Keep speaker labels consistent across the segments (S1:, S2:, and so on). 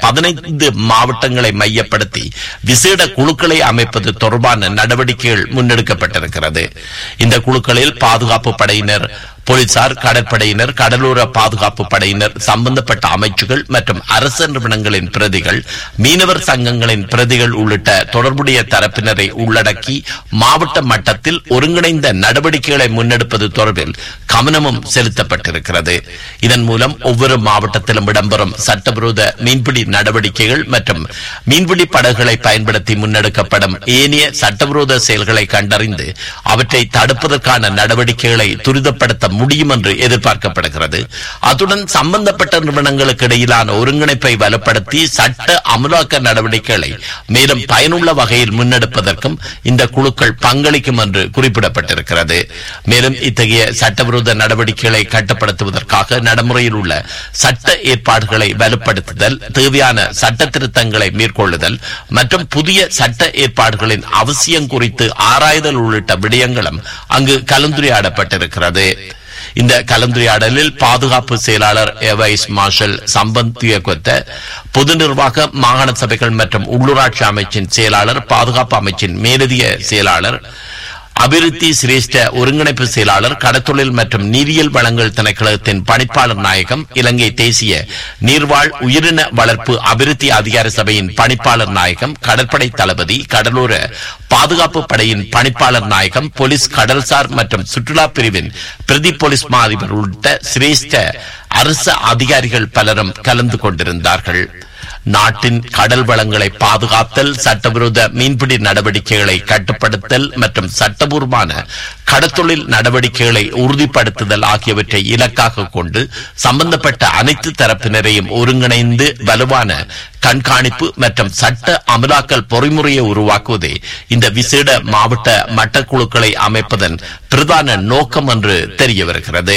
S1: பதினைந்து மாவட்டங்களை மையப்படுத்தி விசேட குழுக்களை அமைப்பது தொடர்பான நடவடிக்கைகள் முன்னெடுக்கப்பட்டிருக்கிறது இந்த குழுக்களில் பாதுகாப்பு படையினர் போலீசார் கடற்படையினர் கடலோர பாதுகாப்பு படையினர் சம்பந்தப்பட்ட அமைச்சுகள் மற்றும் அரசு நிறுவனங்களின் பிரதிகள் மீனவர் சங்கங்களின் பிரதிகள் உள்ளிட்ட தொடர்புடைய தரப்பினரை உள்ளடக்கி மாவட்ட மட்டத்தில் ஒருங்கிணைந்த நடவடிக்கைகளை முன்னெடுப்பது தொடர்பில் கவனமும் செலுத்தப்பட்டிருக்கிறது இதன் மூலம் ஒவ்வொரு மாவட்டத்திலும் இடம்பெறும் சட்டவிரோத மீன்பிடி நடவடிக்கைகள் மற்றும் மீன்பிடி படகுகளை பயன்படுத்தி முன்னெடுக்கப்படும் ஏனைய சட்டவிரோத செயல்களை கண்டறிந்து அவற்றை தடுப்பதற்கான நடவடிக்கைகளை துரிதப்படுத்த முடியும் என்று எதிர்பார்க்கப்படுகிறது அத்துடன் சம்பந்தப்பட்ட நிறுவனங்களுக்கு இடையிலான ஒருங்கிணைப்பை வலுப்படுத்தி சட்ட அமலாக்க நடவடிக்கைகளை மேலும் பயனுள்ள வகையில் முன்னெடுப்பதற்கும் இந்த குழுக்கள் பங்களிக்கும் என்று குறிப்பிடப்பட்டிருக்கிறது மேலும் இத்தகைய சட்டவிரோத நடவடிக்கைகளை கட்டுப்படுத்துவதற்காக நடைமுறையில் உள்ள சட்ட ஏற்பாடுகளை வலுப்படுத்துதல் தேவையான சட்ட திருத்தங்களை மேற்கொள்ளுதல் மற்றும் புதிய சட்ட ஏற்பாடுகளின் அவசியம் குறித்து ஆராய்தல் உள்ளிட்ட விடயங்களும் அங்கு கலந்துரையாடப்பட்டிருக்கிறது இந்த கலந்துரையாடலில் பாதுகாப்பு செயலாளர் எவைஸ் மார்ஷல் சம்பந்திய கொத்த பொது நிர்வாக மாகாண சபைகள் மற்றும் உள்ளூராட்சி அமைச்சின் செயலாளர் பாதுகாப்பு அமைச்சின் மேலதிக செயலாளர் அபிவிருத்தி சிரேஷ்ட ஒருங்கிணைப்பு செயலாளர் கடத்தொழில் மற்றும் நீரியல் வளங்கள் திணைக்களத்தின் பணிப்பாளர் நாயகம் இலங்கை தேசிய நீர்வாழ் உயிரின வளர்ப்பு அபிவிருத்தி அதிகார சபையின் பணிப்பாளர் நாயகம் கடற்படை தளபதி கடலோர பாதுகாப்பு படையின் பணிப்பாளர் நாயகம் போலீஸ் கடல்சார் மற்றும் சுற்றுலா பிரிவின் பிரதி போலீஸ் மா அதிபர் உள்ளிட்ட சிரேஷ்ட அரசு அதிகாரிகள் பலரும் கலந்து கொண்டிருந்தார்கள் நாட்டின் கடல் வளங்களை பாதுகாத்தல் சட்டவிரோத மீன்பிடி நடவடிக்கைகளை கட்டுப்படுத்தல் மற்றும் சட்டபூர்வமான கடத்தொழில் நடவடிக்கைகளை உறுதிப்படுத்துதல் ஆகியவற்றை இலக்காக கொண்டு சம்பந்தப்பட்ட அனைத்து தரப்பினரையும் ஒருங்கிணைந்து வலுவான கண்காணிப்பு மற்றும் சட்ட அமலாக்கல் பொறிமுறையை உருவாக்குவதே இந்த விசேட மாவட்ட மட்டக்குழுக்களை அமைப்பதன் பிரதான நோக்கம் என்று தெரிய வருகிறது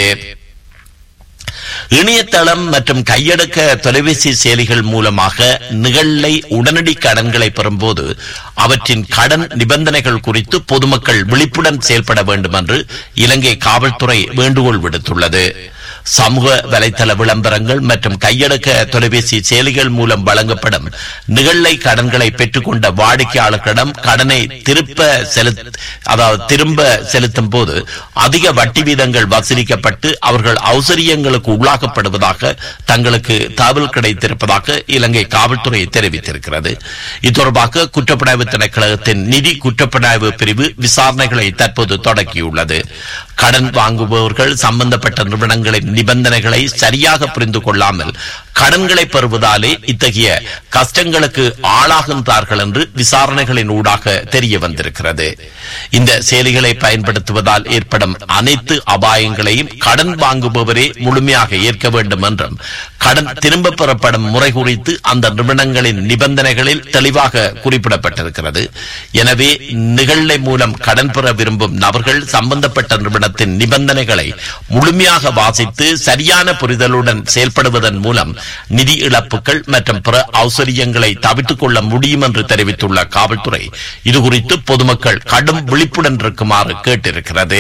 S1: இணையதளம் மற்றும் கையடக்க தொலைபேசி செயலிகள் மூலமாக நிகழ்லை உடனடி கடன்களை பெறும்போது அவற்றின் கடன் நிபந்தனைகள் குறித்து பொதுமக்கள் விழிப்புடன் செயல்பட வேண்டும் என்று இலங்கை காவல்துறை வேண்டுகோள் விடுத்துள்ளது சமூக வலைதள விளம்பரங்கள் மற்றும் கையடக்க தொலைபேசி செயலிகள் மூலம் வழங்கப்படும் நிகழ்லை கடன்களை பெற்றுக்கொண்ட வாடிக்கையாளர்களிடம் கடனை திருப்ப செலுத்த அதாவது திரும்ப செலுத்தும் போது அதிக வட்டி வீதங்கள் வசூலிக்கப்பட்டு அவர்கள் அவசரியங்களுக்கு உள்ளாக்கப்படுவதாக தங்களுக்கு தகவல் கிடைத்திருப்பதாக இலங்கை காவல்துறை தெரிவித்திருக்கிறது இது தொடர்பாக குற்றப்புலனாய்வு திணைக்களத்தின் நிதி குற்றப்புலனாய்வு பிரிவு விசாரணைகளை தற்போது தொடங்கியுள்ளது கடன் வாங்குபவர்கள் சம்பந்தப்பட்ட நிறுவனங்களின் நிபந்தனைகளை சரியாக புரிந்து கொள்ளாமல் கடன்களை பெறுவதாலே இத்தகைய கஷ்டங்களுக்கு ஆளாகின்றார்கள் என்று விசாரணைகளின் ஊடாக தெரிய வந்திருக்கிறது இந்த செயலிகளை பயன்படுத்துவதால் ஏற்படும் அனைத்து அபாயங்களையும் கடன் வாங்குபவரே முழுமையாக ஏற்க வேண்டும் என்றும் கடன் திரும்ப பெறப்படும் முறை குறித்து அந்த நிறுவனங்களின் நிபந்தனைகளில் தெளிவாக குறிப்பிடப்பட்டிருக்கிறது எனவே நிகழ்நிலை மூலம் கடன் பெற விரும்பும் நபர்கள் சம்பந்தப்பட்ட நிறுவனத்தின் நிபந்தனைகளை முழுமையாக வாசித்து சரியான புரிதலுடன் செயல்படுவதன் மூலம் நிதி இழப்புகள் மற்றும் பிற அவசரியங்களை தவிர்த்துக் கொள்ள முடியும் என்று தெரிவித்துள்ள காவல்துறை இதுகுறித்து பொதுமக்கள் கடும் விழிப்புடன் இருக்குமாறு கேட்டிருக்கிறது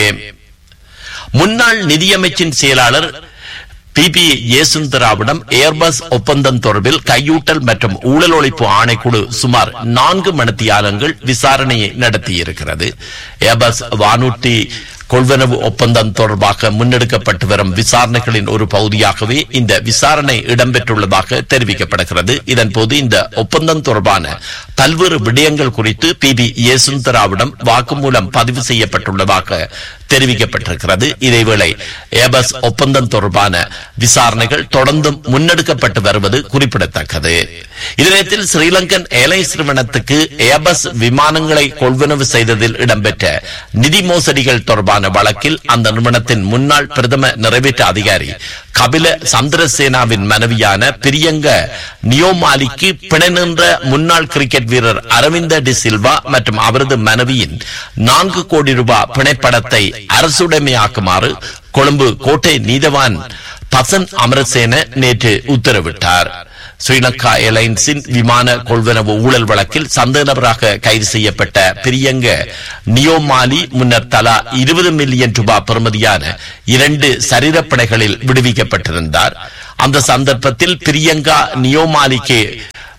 S1: முன்னாள் நிதியமைச்சின் செயலாளர் பி பி ஏசுந்தராவிடம் ஏர்பஸ் ஒப்பந்தம் தொடர்பில் கையூட்டல் மற்றும் ஊழல் ஒழிப்பு ஆணைக்குழு சுமார் நான்கு மணித்தியாலங்கள் விசாரணையை நடத்தியிருக்கிறது ஏர்பஸ் வானூர்தி கொள்வனவு ஒப்பந்தம் தொடர்பாக முன்னெடுக்கப்பட்டு வரும் விசாரணைகளின் ஒரு பகுதியாகவே இந்த விசாரணை இடம்பெற்றுள்ளதாக தெரிவிக்கப்படுகிறது இதன்போது இந்த ஒப்பந்தம் தொடர்பான பல்வேறு விடயங்கள் குறித்து பி பி ஏசுந்தராவிடம் வாக்குமூலம் பதிவு செய்யப்பட்டுள்ளதாக தெரிவிக்கப்பட்டிருக்கிறது இதேவேளை ஏபஸ் ஒப்பந்தம் தொடர்பான விசாரணைகள் தொடர்ந்தும் முன்னெடுக்கப்பட்டு வருவது குறிப்பிடத்தக்கது இதனத்தில் ஸ்ரீலங்கன் ஏர்லைன்ஸ் நிறுவனத்துக்கு ஏபஸ் விமானங்களை கொள்வனவு செய்ததில் இடம்பெற்ற நிதி மோசடிகள் தொடர்பான வழக்கில் அந்த நிறுவனத்தின் முன்னாள் பிரதம நிறைவேற்ற அதிகாரி கபில சந்திரசேனாவின் மனைவியான பிரியங்க நியோமாலிக்கு பிணை நின்ற முன்னாள் கிரிக்கெட் வீரர் அரவிந்த டி சில்வா மற்றும் அவரது மனைவியின் நான்கு கோடி ரூபாய் பிணைப்படத்தை அரசுடைமையாக்குமாறு கொழும்பு கோட்டை நீதவான் பசன் அமரசேன நேற்று உத்தரவிட்டார் ஸ்ரீலங்கா ஏர்லைன்ஸின் விமான கொள்வனவு ஊழல் வழக்கில் சந்தேக நபராக கைது செய்யப்பட்ட பிரியங்க நியோமாலி முன்னர் தலா இருபது மில்லியன் ரூபாய் பெறுமதியான இரண்டு சரீரப்படைகளில் விடுவிக்கப்பட்டிருந்தார் அந்த சந்தர்ப்பத்தில் பிரியங்கா நியோமாலிக்கு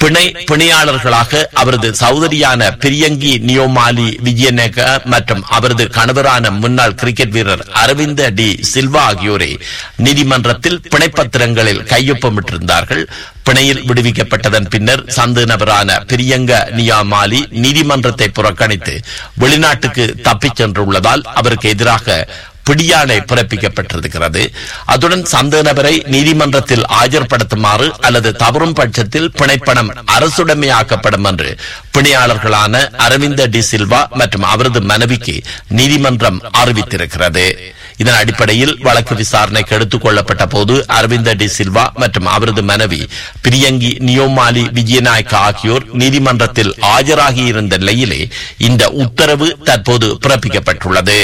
S1: பிணை பிணையாளர்களாக அவரது சகோதரியான பிரியங்கி நியோமாலி விஜயநேக மற்றும் அவரது கணவரான முன்னாள் கிரிக்கெட் வீரர் அரவிந்த டி சில்வா ஆகியோரை நீதிமன்றத்தில் பிணைப்பத்திரங்களில் கையொப்பமிட்டிருந்தார்கள் பிணையில் விடுவிக்கப்பட்டதன் பின்னர் சந்து நபரான பிரியங்க நியாமாலி நீதிமன்றத்தை புறக்கணித்து வெளிநாட்டுக்கு தப்பிச் சென்றுள்ளதால் அவருக்கு எதிராக பிடியாணை பிறப்பிக்கப்பட்டிருக்கிறது அத்துடன் சந்தேக நபரை நீதிமன்றத்தில் ஆஜர்படுத்துமாறு அல்லது தவறும் பட்சத்தில் பிணைப்பணம் அரசுடைமையாக்கப்படும் என்று பிணையாளர்களான அரவிந்த டி சில்வா மற்றும் அவரது மனைவிக்கு நீதிமன்றம் அறிவித்திருக்கிறது இதன் அடிப்படையில் வழக்கு விசாரணைக்கு எடுத்துக் கொள்ளப்பட்ட போது அரவிந்த டி சில்வா மற்றும் அவரது மனைவி பிரியங்கி நியோமாலி விஜயநாயக்க ஆகியோர் நீதிமன்றத்தில் ஆஜராகியிருந்த நிலையிலே இந்த உத்தரவு தற்போது பிறப்பிக்கப்பட்டுள்ளது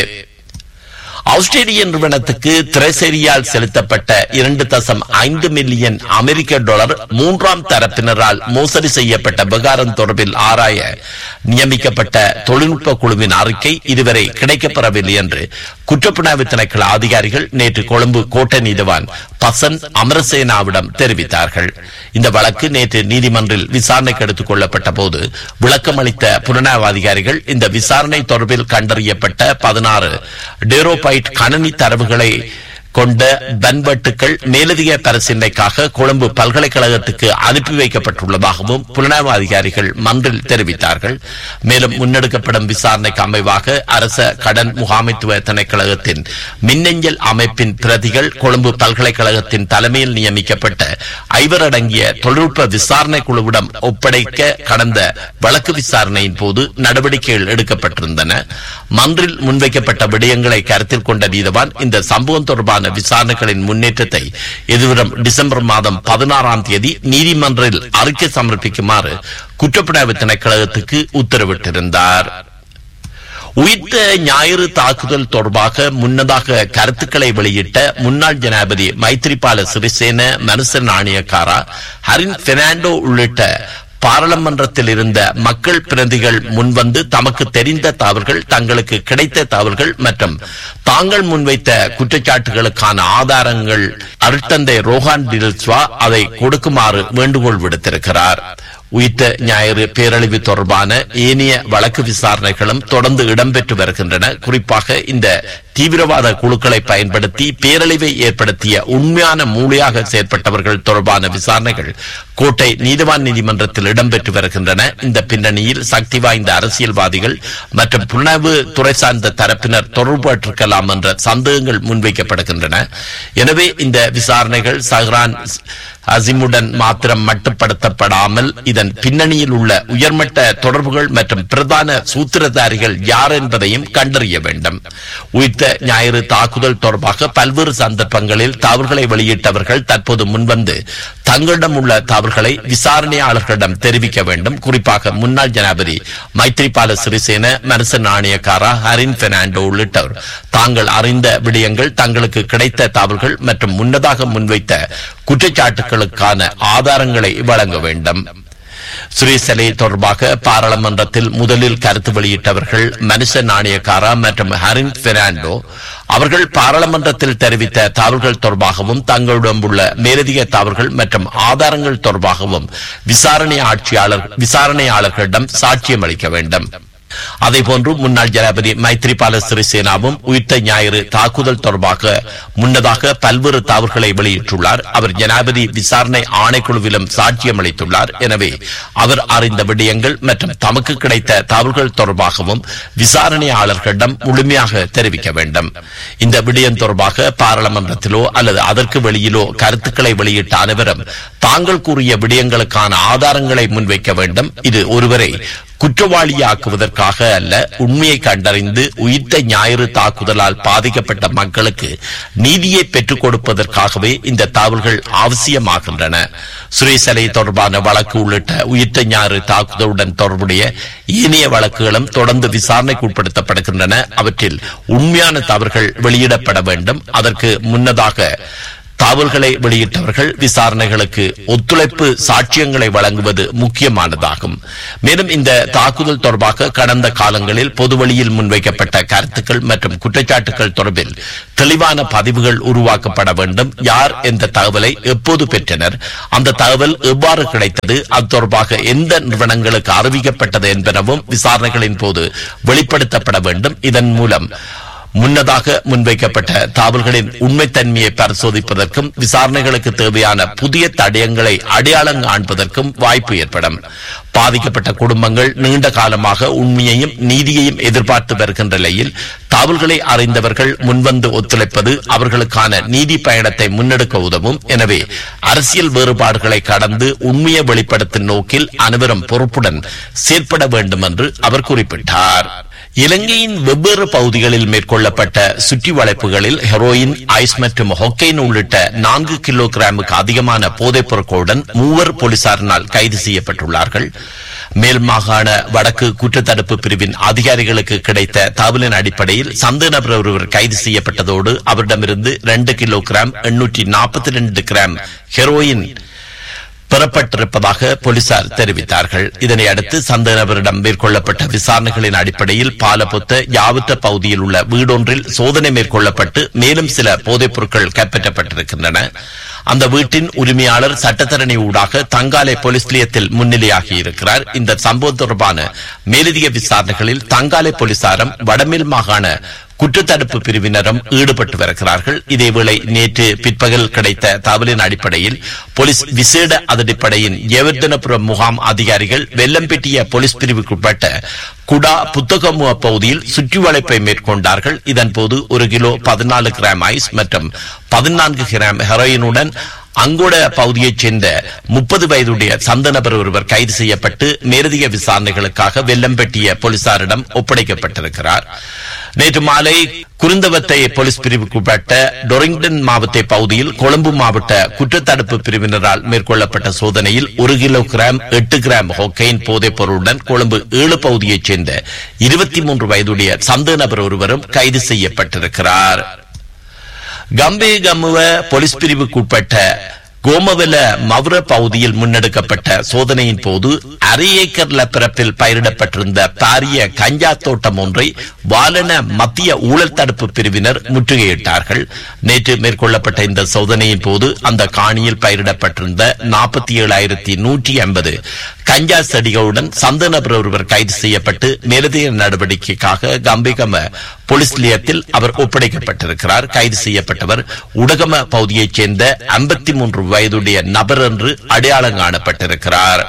S1: ஆஸ்திரேலிய நிறுவனத்துக்கு திரைசேரியால் செலுத்தப்பட்ட இரண்டு தசம் ஐந்து மில்லியன் அமெரிக்க டாலர் மூன்றாம் தரப்பினரால் மோசடி செய்யப்பட்ட விவகாரம் தொடர்பில் ஆராய நியமிக்கப்பட்ட தொழில்நுட்ப குழுவின் அறிக்கை இதுவரை கிடைக்கப்பெறவில்லை என்று குற்றப்புலனாய்வு திணைக்கள அதிகாரிகள் நேற்று கொழும்பு கோட்டை நீதிவான் பசன் அமரசேனாவிடம் தெரிவித்தார்கள் இந்த வழக்கு நேற்று நீதிமன்றில் விசாரணைக்கு எடுத்துக் கொள்ளப்பட்ட போது விளக்கமளித்த புலனாய்வு அதிகாரிகள் இந்த விசாரணை தொடர்பில் கண்டறியப்பட்ட பதினாறு டேரோபைட் கணனி தரவுகளை கொண்ட பன்வெட்டுக்கள் மேலதிக பரிசீலனைக்காக கொழும்பு பல்கலைக்கழகத்துக்கு அனுப்பி வைக்கப்பட்டுள்ளதாகவும் புலனாய்வு அதிகாரிகள் மன்றில் தெரிவித்தார்கள் மேலும் முன்னெடுக்கப்படும் விசாரணைக்கு அமைவாக அரச கடன் முகாமைத்துவ திணைக்களகத்தின் மின்னஞ்சல் அமைப்பின் பிரதிகள் கொழும்பு பல்கலைக்கழகத்தின் தலைமையில் நியமிக்கப்பட்ட ஐவர் அடங்கிய தொழில்நுட்ப விசாரணை குழுவிடம் ஒப்படைக்க கடந்த வழக்கு விசாரணையின் போது நடவடிக்கைகள் எடுக்கப்பட்டிருந்தன மன்றில் முன்வைக்கப்பட்ட விடயங்களை கருத்தில் கொண்ட நீதவான் இந்த சம்பவம் தொடர்பான விசாரணைகளின் முன்னேற்றத்தை எதிர்வரும் டிசம்பர் மாதம் பதினாறாம் தேதி நீதிமன்றில் அறிக்கை சமர்ப்பிக்குமாறு குற்றப்புலனாய்வு திணைக்களகத்துக்கு உத்தரவிட்டிருந்தார் உயிர்த்த ஞாயிறு தாக்குதல் தொடர்பாக முன்னதாக கருத்துக்களை வெளியிட்ட முன்னாள் ஜனாதிபதி மைத்ரிபால சிறிசேன மனுச நாணயக்காரா ஹரின் பெர்னாண்டோ உள்ளிட்ட பாராளுமன்றத்தில் இருந்த மக்கள் பிரதிகள் முன்வந்து தமக்கு தெரிந்த தவறுகள் தங்களுக்கு கிடைத்த தவறுகள் மற்றும் தாங்கள் முன்வைத்த குற்றச்சாட்டுகளுக்கான ஆதாரங்கள் அருட்தந்தை ரோஹான் டில்ஸ்வா அதை கொடுக்குமாறு வேண்டுகோள் விடுத்திருக்கிறார் உயிர்த்த ஞாயிறு பேரழிவு தொடர்பான ஏனைய வழக்கு விசாரணைகளும் தொடர்ந்து இடம்பெற்று வருகின்றன குறிப்பாக இந்த தீவிரவாத குழுக்களை பயன்படுத்தி பேரழிவை ஏற்படுத்திய உண்மையான மூளையாக செயற்பட்டவர்கள் தொடர்பான விசாரணைகள் கோட்டை நீதிவான் நீதிமன்றத்தில் இடம்பெற்று வருகின்றன இந்த பின்னணியில் சக்தி வாய்ந்த அரசியல்வாதிகள் மற்றும் புலனாய்வு துறை சார்ந்த தரப்பினர் தொடர்பற்றிருக்கலாம் என்ற சந்தேகங்கள் முன்வைக்கப்படுகின்றன எனவே இந்த விசாரணைகள் சஹ்ரான் அசிமுடன் மாத்திரம் மட்டுப்படுத்தப்படாமல் இதன் பின்னணியில் உள்ள உயர்மட்ட தொடர்புகள் மற்றும் பிரதான சூத்திரதாரிகள் யார் என்பதையும் கண்டறிய வேண்டும் உயிர்த்த ஞாயிறு தாக்குதல் தொடர்பாக பல்வேறு சந்தர்ப்பங்களில் தவறுகளை வெளியிட்டவர்கள் தற்போது முன்வந்து தங்களிடம் உள்ள தவறுகளை விசாரணையாளர்களிடம் தெரிவிக்க வேண்டும் குறிப்பாக முன்னாள் ஜனாதிபதி மைத்ரிபால சிறிசேன மனச நாணயக்காரா ஹரின் பெர்னாண்டோ உள்ளிட்டோர் தாங்கள் அறிந்த விடயங்கள் தங்களுக்கு கிடைத்த தவறுகள் மற்றும் முன்னதாக முன்வைத்த குற்றச்சாட்டுகளுக்கான ஆதாரங்களை வழங்க வேண்டும் சுரேசலை தொடர்பாக பாராளுமன்றத்தில் முதலில் கருத்து வெளியிட்டவர்கள் மனுஷ நாணயக்காரா மற்றும் ஹரின் பெர்னாண்டோ அவர்கள் பாராளுமன்றத்தில் தெரிவித்த தவறுகள் தொடர்பாகவும் தங்களிடம் உள்ள மேலதிக தவறுகள் மற்றும் ஆதாரங்கள் தொடர்பாகவும் விசாரணை ஆட்சியாளர் விசாரணையாளர்களிடம் சாட்சியம் அளிக்க வேண்டும் அதேபோன்று முன்னாள் ஜனாதிபதி மைத்ரிபால சிறிசேனாவும் உயிர்த்த ஞாயிறு தாக்குதல் தொடர்பாக முன்னதாக பல்வேறு தவறுகளை வெளியிட்டுள்ளார் அவர் ஜனாதிபதி விசாரணை ஆணைக்குழுவிலும் சாட்சியம் அளித்துள்ளார் எனவே அவர் அறிந்த விடயங்கள் மற்றும் தமக்கு கிடைத்த தவறுகள் தொடர்பாகவும் விசாரணையாளர்களிடம் முழுமையாக தெரிவிக்க வேண்டும் இந்த விடயம் தொடர்பாக பாராளுமன்றத்திலோ அல்லது அதற்கு வெளியிலோ கருத்துக்களை வெளியிட்ட அனைவரும் தாங்கள் கூறிய விடயங்களுக்கான ஆதாரங்களை முன்வைக்க வேண்டும் இது ஒருவரை குற்றவாளியாக்குவதற்காக அல்ல உண்மையை கண்டறிந்து உயிர்த்த ஞாயிறு தாக்குதலால் பாதிக்கப்பட்ட மக்களுக்கு நீதியை பெற்றுக் கொடுப்பதற்காகவே இந்த தகவல்கள் அவசியமாகின்றன சுரேசலை தொடர்பான வழக்கு உள்ளிட்ட உயிர்த்த ஞாயிறு தாக்குதலுடன் தொடர்புடைய ஏனைய வழக்குகளும் தொடர்ந்து விசாரணைக்கு உட்படுத்தப்படுகின்றன அவற்றில் உண்மையான தவறுகள் வெளியிடப்பட வேண்டும் அதற்கு முன்னதாக தகவல்களை வெளியிட்டவர்கள் விசாரணைகளுக்கு ஒத்துழைப்பு சாட்சியங்களை வழங்குவது முக்கியமானதாகும் மேலும் இந்த தாக்குதல் தொடர்பாக கடந்த காலங்களில் பொதுவழியில் முன்வைக்கப்பட்ட கருத்துக்கள் மற்றும் குற்றச்சாட்டுகள் தொடர்பில் தெளிவான பதிவுகள் உருவாக்கப்பட வேண்டும் யார் எந்த தகவலை எப்போது பெற்றனர் அந்த தகவல் எவ்வாறு கிடைத்தது அது தொடர்பாக எந்த நிறுவனங்களுக்கு அறிவிக்கப்பட்டது என்பனவும் விசாரணைகளின் போது வெளிப்படுத்தப்பட வேண்டும் இதன் மூலம் முன்னதாக முன்வைக்கப்பட்ட தாவல்களின் உண்மைத்தன்மையை பரிசோதிப்பதற்கும் விசாரணைகளுக்கு தேவையான புதிய தடயங்களை அடையாளம் காண்பதற்கும் வாய்ப்பு ஏற்படும் பாதிக்கப்பட்ட குடும்பங்கள் நீண்ட காலமாக உண்மையையும் நீதியையும் எதிர்பார்த்து வருகின்ற நிலையில் தாவல்களை அறிந்தவர்கள் முன்வந்து ஒத்துழைப்பது அவர்களுக்கான நீதி பயணத்தை முன்னெடுக்க உதவும் எனவே அரசியல் வேறுபாடுகளை கடந்து உண்மையை வெளிப்படுத்தும் நோக்கில் அனைவரும் பொறுப்புடன் செயற்பட வேண்டும் என்று அவர் குறிப்பிட்டார் இலங்கையின் வெவ்வேறு பகுதிகளில் மேற்கொள்ளப்பட்ட சுற்றி வளைப்புகளில் ஹெரோயின் ஐஸ் மற்றும் ஹொக்கைன் உள்ளிட்ட நான்கு கிலோ கிராமுக்கு அதிகமான போதைப் பொருட்களுடன் மூவர் போலீசாரினால் கைது செய்யப்பட்டுள்ளார்கள் மேல் மாகாண வடக்கு குற்றத்தடுப்பு பிரிவின் அதிகாரிகளுக்கு கிடைத்த தகவலின் அடிப்படையில் சந்தேக நபர் ஒருவர் கைது செய்யப்பட்டதோடு அவரிடமிருந்து இரண்டு கிலோ கிராம் எண்ணூற்றி நாற்பத்தி ரெண்டு கிராம் ஹெரோயின் பெறப்பட்டிருப்பதாக போலீசார் தெரிவித்தார்கள் இதனை அடுத்து சந்தேக நபரிடம் மேற்கொள்ளப்பட்ட விசாரணைகளின் அடிப்படையில் பாலபுத்த யாவத்த பகுதியில் உள்ள வீடொன்றில் சோதனை மேற்கொள்ளப்பட்டு மேலும் சில போதைப் பொருட்கள் கைப்பற்றப்பட்டிருக்கின்றன அந்த வீட்டின் உரிமையாளர் சட்டத்தரணி ஊடாக தங்காலை போலீஸ் நிலையத்தில் முன்னிலையாகி இருக்கிறார் இந்த சம்பவம் தொடர்பான மேலதிக விசாரணைகளில் தங்காலை போலீசாரும் வடமேல் மாகாண குற்றத்தடுப்பு பிரிவினரும் ஈடுபட்டு வருகிறார்கள் இதேவேளை நேற்று பிற்பகல் கிடைத்த தகவலின் அடிப்படையில் போலீஸ் விசேட அதிரடிப்படையின் ஏவர்தனபுரம் முகாம் அதிகாரிகள் வெள்ளம்பெட்டிய போலீஸ் பிரிவுக்குட்பட்ட குடா புத்தகமுக பகுதியில் சுற்றி வளைப்பை மேற்கொண்டார்கள் இதன்போது ஒரு கிலோ பதினாலு கிராம் ஐஸ் மற்றும் பதினான்கு கிராம் ஹெரோயினுடன் அங்கோட பகுதியைச் சேர்ந்த முப்பது வயதுடைய சந்த நபர் ஒருவர் கைது செய்யப்பட்டு மேலதிக விசாரணைகளுக்காக வெள்ளம்பெட்டிய போலீசாரிடம் ஒப்படைக்கப்பட்டிருக்கிறார் நேற்று மாலை குருந்தவத்தை போலீஸ் பிரிவுக்குட்பட்ட டொரிங்டன் மாவட்ட பகுதியில் கொழும்பு மாவட்ட குற்றத்தடுப்பு பிரிவினரால் மேற்கொள்ளப்பட்ட சோதனையில் ஒரு கிலோ கிராம் எட்டு கிராம் ஹொக்கைன் போதைப் பொருளுடன் கொழும்பு ஏழு பகுதியைச் சேர்ந்த இருபத்தி மூன்று வயதுடைய சந்த நபர் ஒருவரும் கைது செய்யப்பட்டிருக்கிறார் கம்பே கம்முவ போலீஸ் பிரிவுக்குட்பட்ட கோமவெல மவுர பகுதியில் முன்னெடுக்கப்பட்ட சோதனையின் போது அரை ஏக்கர் நிலப்பரப்பில் பயிரிடப்பட்டிருந்த பாரிய கஞ்சா தோட்டம் ஒன்றை வாலன மத்திய ஊழல் தடுப்பு பிரிவினர் முற்றுகையிட்டார்கள் நேற்று மேற்கொள்ளப்பட்ட இந்த சோதனையின் போது அந்த காணியில் பயிரிடப்பட்டிருந்த நாற்பத்தி ஏழாயிரத்தி நூற்றி ஐம்பது கஞ்சா செடிகளுடன் சந்த நபர் ஒருவர் கைது செய்யப்பட்டு மேலதிக நடவடிக்கைக்காக கம்பிகம போலீஸ் நிலையத்தில் அவர் ஒப்படைக்கப்பட்டிருக்கிறார் கைது செய்யப்பட்டவர் உடகம பகுதியைச் சேர்ந்த ஐம்பத்தி மூன்று வயதுடைய நபர் என்று அடையாளம் காணப்பட்டிருக்கிறார்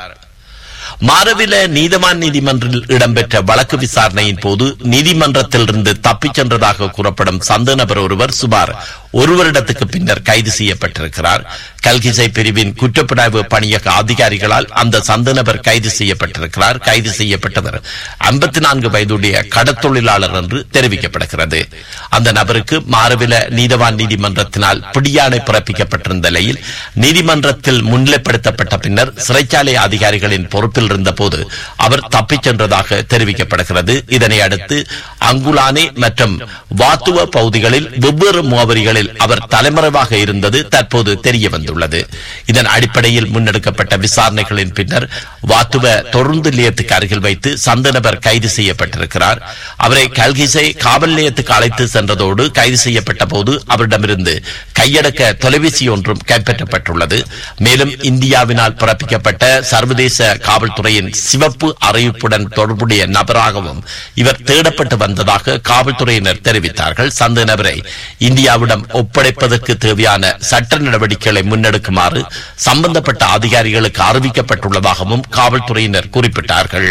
S1: மாரவில நீதவான் நீதிமன்றில் இடம்பெற்ற வழக்கு விசாரணையின் போது நீதிமன்றத்திலிருந்து தப்பிச் சென்றதாக கூறப்படும் சந்த நபர் ஒருவர் சுமார் ஒரு வருடத்துக்கு பின்னர் கைது செய்யப்பட்டிருக்கிறார் கல்கிசை பிரிவின் குற்றப்புலனாய்வு பணியக அதிகாரிகளால் அந்த சந்த நபர் கைது செய்யப்பட்டிருக்கிறார் கைது செய்யப்பட்டவர் ஐம்பத்தி நான்கு வயதுடைய கடத்தொழிலாளர் என்று தெரிவிக்கப்படுகிறது அந்த நபருக்கு மாரவில நீதவான் நீதிமன்றத்தினால் பிடியாணை பிறப்பிக்கப்பட்டிருந்த நிலையில் நீதிமன்றத்தில் முன்னிலைப்படுத்தப்பட்ட பின்னர் சிறைச்சாலை அதிகாரிகளின் பொறுப்பில் இருந்தபோது அவர் தப்பிச் சென்றதாக தெரிவிக்கப்படுகிறது இதனை அடுத்து அங்குலானே மற்றும் வாத்துவ பகுதிகளில் வெவ்வேறு முகவரிகளில் அவர் தலைமறைவாக இருந்தது தற்போது தெரிய வந்துள்ளது இதன் அடிப்படையில் முன்னெடுக்கப்பட்ட விசாரணைகளின் பின்னர் வாத்துவ தொடர்ந்து நிலையத்துக்கு அருகில் வைத்து சந்த நபர் கைது செய்யப்பட்டிருக்கிறார் அவரை கல்கிசை காவல் நிலையத்துக்கு அழைத்து சென்றதோடு கைது செய்யப்பட்ட போது அவரிடமிருந்து கையடக்க தொலைபேசி ஒன்றும் கைப்பற்றப்பட்டுள்ளது மேலும் இந்தியாவினால் பிறப்பிக்கப்பட்ட சர்வதேச காவல்துறையின் சிவப்பு அறிவிப்புடன் தொடர்புடைய நபராகவும் இவர் தேடப்பட்டு வந்ததாக காவல்துறையினர் தெரிவித்தார்கள் சந்த நபரை இந்தியாவிடம் ஒப்படைப்பதற்கு தேவையான சட்ட நடவடிக்கைகளை முன்னெடுக்குமாறு சம்பந்தப்பட்ட அதிகாரிகளுக்கு அறிவிக்கப்பட்டுள்ளதாகவும் காவல்துறையினர் குறிப்பிட்டார்கள்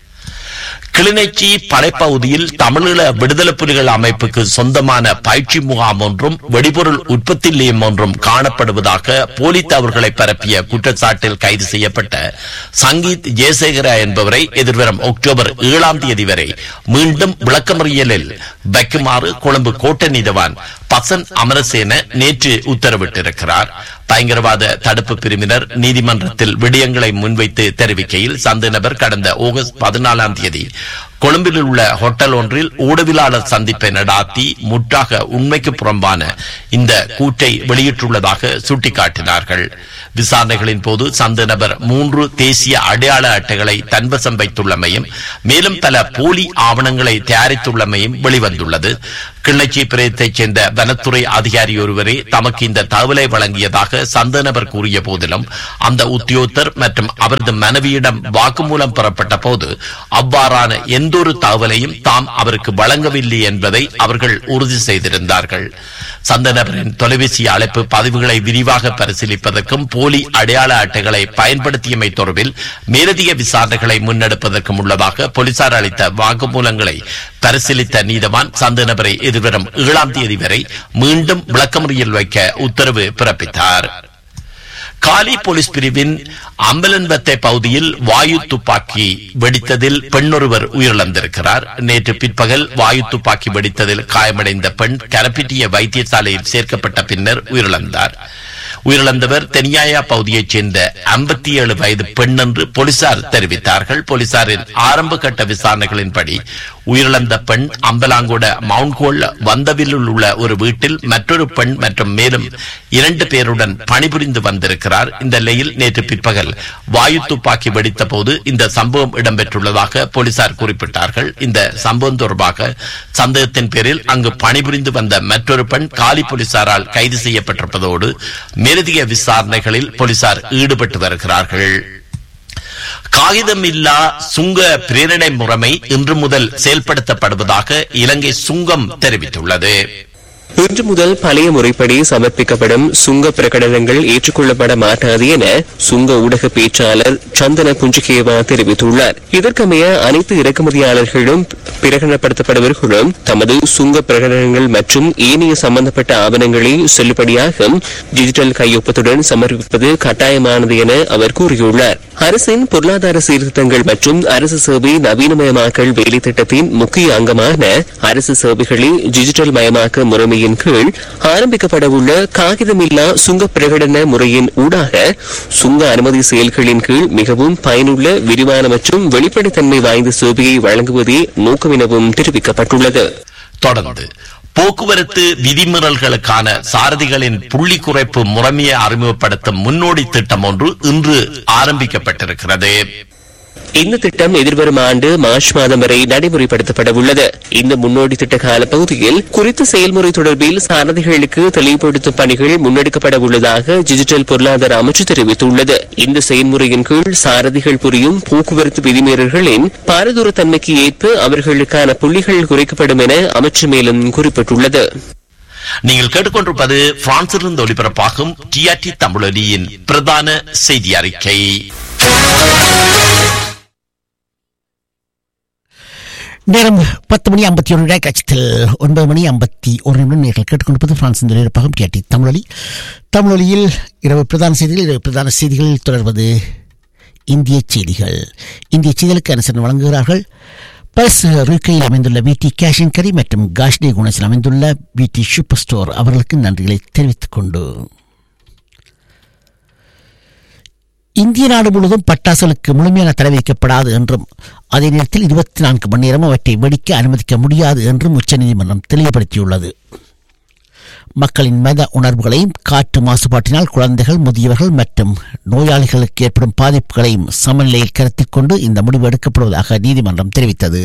S1: கிளிநொச்சி படைப்பகுதியில் தமிழீழ விடுதலை புலிகள் அமைப்புக்கு சொந்தமான பயிற்சி முகாம் ஒன்றும் வெடிபொருள் உற்பத்தி நிலையம் ஒன்றும் காணப்படுவதாக போலீஸ் அவர்களை பரப்பிய குற்றச்சாட்டில் கைது செய்யப்பட்ட சங்கீத் ஜெயசேகர என்பவரை எதிர்வரும் அக்டோபர் ஏழாம் தேதி வரை மீண்டும் விளக்கமறியலில் வைக்குமாறு கொழும்பு கோட்டை நீதவான் பசன் அமரசேன நேற்று உத்தரவிட்டிருக்கிறார் பயங்கரவாத தடுப்பு பிரிவினர் நீதிமன்றத்தில் விடயங்களை முன்வைத்து தெரிவிக்கையில் சந்த நபர் கடந்த ஆகஸ்ட் பதினாலாம் தேதி கொழும்பில் உள்ள ஹோட்டல் ஒன்றில் ஊடகவியலாளர் சந்திப்பை நடாத்தி முற்றாக உண்மைக்கு புறம்பான இந்த கூற்றை வெளியிட்டுள்ளதாக சுட்டிக்காட்டினார்கள் விசாரணைகளின் போது சந்த நபர் மூன்று தேசிய அடையாள அட்டைகளை தன்வசம் வைத்துள்ளமையும் மேலும் பல போலி ஆவணங்களை தயாரித்துள்ளமையும் வெளிவந்துள்ளது கிள்ளச்சி பிரதேசத்தைச் சேர்ந்த வனத்துறை அதிகாரி ஒருவரே தமக்கு இந்த தகவலை வழங்கியதாக சந்த நபர் கூறிய போதிலும் அந்த உத்தியோகத்தர் மற்றும் அவரது மனைவியிடம் வாக்குமூலம் பெறப்பட்ட போது அவ்வாறான எந்தொரு தகவலையும் தாம் அவருக்கு வழங்கவில்லை என்பதை அவர்கள் உறுதி செய்திருந்தார்கள் சந்த நபரின் தொலைபேசி அழைப்பு பதிவுகளை விரிவாக பரிசீலிப்பதற்கும் போலி அடையாள அட்டைகளை பயன்படுத்தியமை தொடர்பில் மேலதிக விசாரணைகளை முன்னெடுப்பதற்கும் உள்ளதாக போலீசார் அளித்த வாக்குமூலங்களை பரிசீலித்த நீதவான் சந்த நபரை எதிர்வரும் ஏழாம் தேதி வரை மீண்டும் விளக்கமறியல் வைக்க உத்தரவு பிறப்பித்தார் காலி போலீஸ் பிரிவின் அம்பலன்பத்தை பகுதியில் வாயு துப்பாக்கி வெடித்ததில் பெண்ணொருவர் உயிரிழந்திருக்கிறார் நேற்று பிற்பகல் வாயு துப்பாக்கி வெடித்ததில் காயமடைந்த பெண் கரப்பிட்டிய வைத்தியசாலையில் சேர்க்கப்பட்ட பின்னர் உயிரிழந்தார் உயிரிழந்தவர் தெனியாயா பகுதியைச் சேர்ந்த ஐம்பத்தி ஏழு வயது பெண் என்று போலீசார் தெரிவித்தார்கள் போலீசாரின் ஆரம்ப கட்ட விசாரணைகளின்படி உயிரிழந்த பெண் அம்பலாங்கோட மவுண்ட்கோல் வந்தவில்லில் உள்ள ஒரு வீட்டில் மற்றொரு பெண் மற்றும் மேலும் இரண்டு பேருடன் பணிபுரிந்து வந்திருக்கிறார் இந்த நிலையில் நேற்று பிற்பகல் வாயு துப்பாக்கி வெடித்த போது இந்த சம்பவம் இடம்பெற்றுள்ளதாக போலீசார் குறிப்பிட்டார்கள் இந்த சம்பவம் தொடர்பாக சந்தேகத்தின் பேரில் அங்கு பணிபுரிந்து வந்த மற்றொரு பெண் காலி போலீசாரால் கைது செய்யப்பட்டிருப்பதோடு மேலதிக விசாரணைகளில் போலீசார் ஈடுபட்டு வருகிறார்கள் காகிதமில்லா சுங்க பிரேரணை முறைமை இன்று முதல் செயல்படுத்தப்படுவதாக இலங்கை சுங்கம் தெரிவித்துள்ளது
S2: இன்று முதல் பழைய முறைப்படி சமர்ப்பிக்கப்படும் சுங்க பிரகடனங்கள் ஏற்றுக்கொள்ளப்பட மாட்டாது என சுங்க ஊடக பேச்சாளர் சந்தன புஞ்சிகேவா தெரிவித்துள்ளார் இதற்கமைய அனைத்து இறக்குமதியாளர்களும் பிரகடனப்படுத்தப்படுபவர்களும் தமது சுங்க பிரகடனங்கள் மற்றும் ஏனைய சம்பந்தப்பட்ட ஆவணங்களை செல்லுபடியாக டிஜிட்டல் கையொப்பத்துடன் சமர்ப்பிப்பது கட்டாயமானது என அவர் கூறியுள்ளார் அரசின் பொருளாதார சீர்திருத்தங்கள் மற்றும் அரசு சேவை நவீனமயமாக்கல் வேலை திட்டத்தின் முக்கிய அங்கமான அரசு சேவைகளை டிஜிட்டல் மயமாக்க முறைமையின் கீழ் ஆரம்பிக்கப்படவுள்ள காகிதமில்லா சுங்க பிரகடன முறையின் ஊடாக சுங்க அனுமதி செயல்களின் கீழ் மிகவும் பயனுள்ள விரிவான மற்றும் வெளிப்படைத்தன்மை வாய்ந்த சேவையை வழங்குவதே நோக்கம் எனவும் தெரிவிக்கப்பட்டுள்ளது
S1: தொடர்ந்து போக்குவரத்து விதிமீறல்களுக்கான சாரதிகளின் புள்ளி குறைப்பு முறைமையை அறிமுகப்படுத்தும் முன்னோடி திட்டம் ஒன்று இன்று ஆரம்பிக்கப்பட்டிருக்கிறது
S2: இந்த திட்டம் எதிர்வரும் ஆண்டு மார்ச் மாதம் வரை நடைமுறைப்படுத்தப்பட உள்ளது இந்த முன்னோடி திட்ட கால பகுதியில் குறித்த செயல்முறை தொடர்பில் சாரதிகளுக்கு தெளிவுபடுத்தும் பணிகள் முன்னெடுக்கப்பட உள்ளதாக டிஜிட்டல் பொருளாதார அமைச்சு தெரிவித்துள்ளது இந்த செயல்முறையின் கீழ் சாரதிகள் புரியும் போக்குவரத்து விதிமீறல்களின் பாரதூரத்தன்மைக்கு ஏற்ப அவர்களுக்கான புள்ளிகள் குறைக்கப்படும் என அமைச்சு மேலும் குறிப்பிட்டுள்ளது
S1: நீங்கள் கேட்டுக்கொண்டிருப்பது பிரான்சிலிருந்து ஒளிபரப்பாகும் டிஆர்டி தமிழொலியின் பிரதான செய்தி அறிக்கை
S3: நேரம் பத்து மணி ஐம்பத்தி ஒன்று கட்சத்தில் ஒன்பது மணி ஐம்பத்தி ஒரு நிமிடம் நீங்கள் கேட்டுக்கொண்டிருப்பது பிரான்ஸ் இந்த நிர்வாகம் டிஆர்டி தமிழொலி தமிழொலியில் இரவு பிரதான செய்திகள் இரவு பிரதான செய்திகளில் தொடர்வது இந்திய செய்திகள் இந்திய செய்திகளுக்கு அனுசரணை வழங்குகிறார்கள் பல்ஸ் ருக்கையில் அமைந்துள்ள விடி கேஷன் கரி மற்றும் காஷ்டே குணத்தில் அமைந்துள்ள விடி சூப்பர் ஸ்டோர் அவர்களுக்கு நன்றிகளை தெரிவித்துக் கொண்டு இந்திய நாடு முழுவதும் பட்டாசுகளுக்கு முழுமையான தடை விதிக்கப்படாது என்றும் அதே நேரத்தில் இருபத்தி நான்கு மணி நேரம் அவற்றை வெடிக்க அனுமதிக்க முடியாது என்றும் உச்சநீதிமன்றம் தெளிவுபடுத்தியுள்ளது மக்களின் மத உணர்வுகளையும் காற்று மாசுபாட்டினால் குழந்தைகள் முதியவர்கள் மற்றும் நோயாளிகளுக்கு ஏற்படும் பாதிப்புகளையும் சமநிலையில் கருத்தில் கொண்டு இந்த முடிவு எடுக்கப்படுவதாக நீதிமன்றம் தெரிவித்தது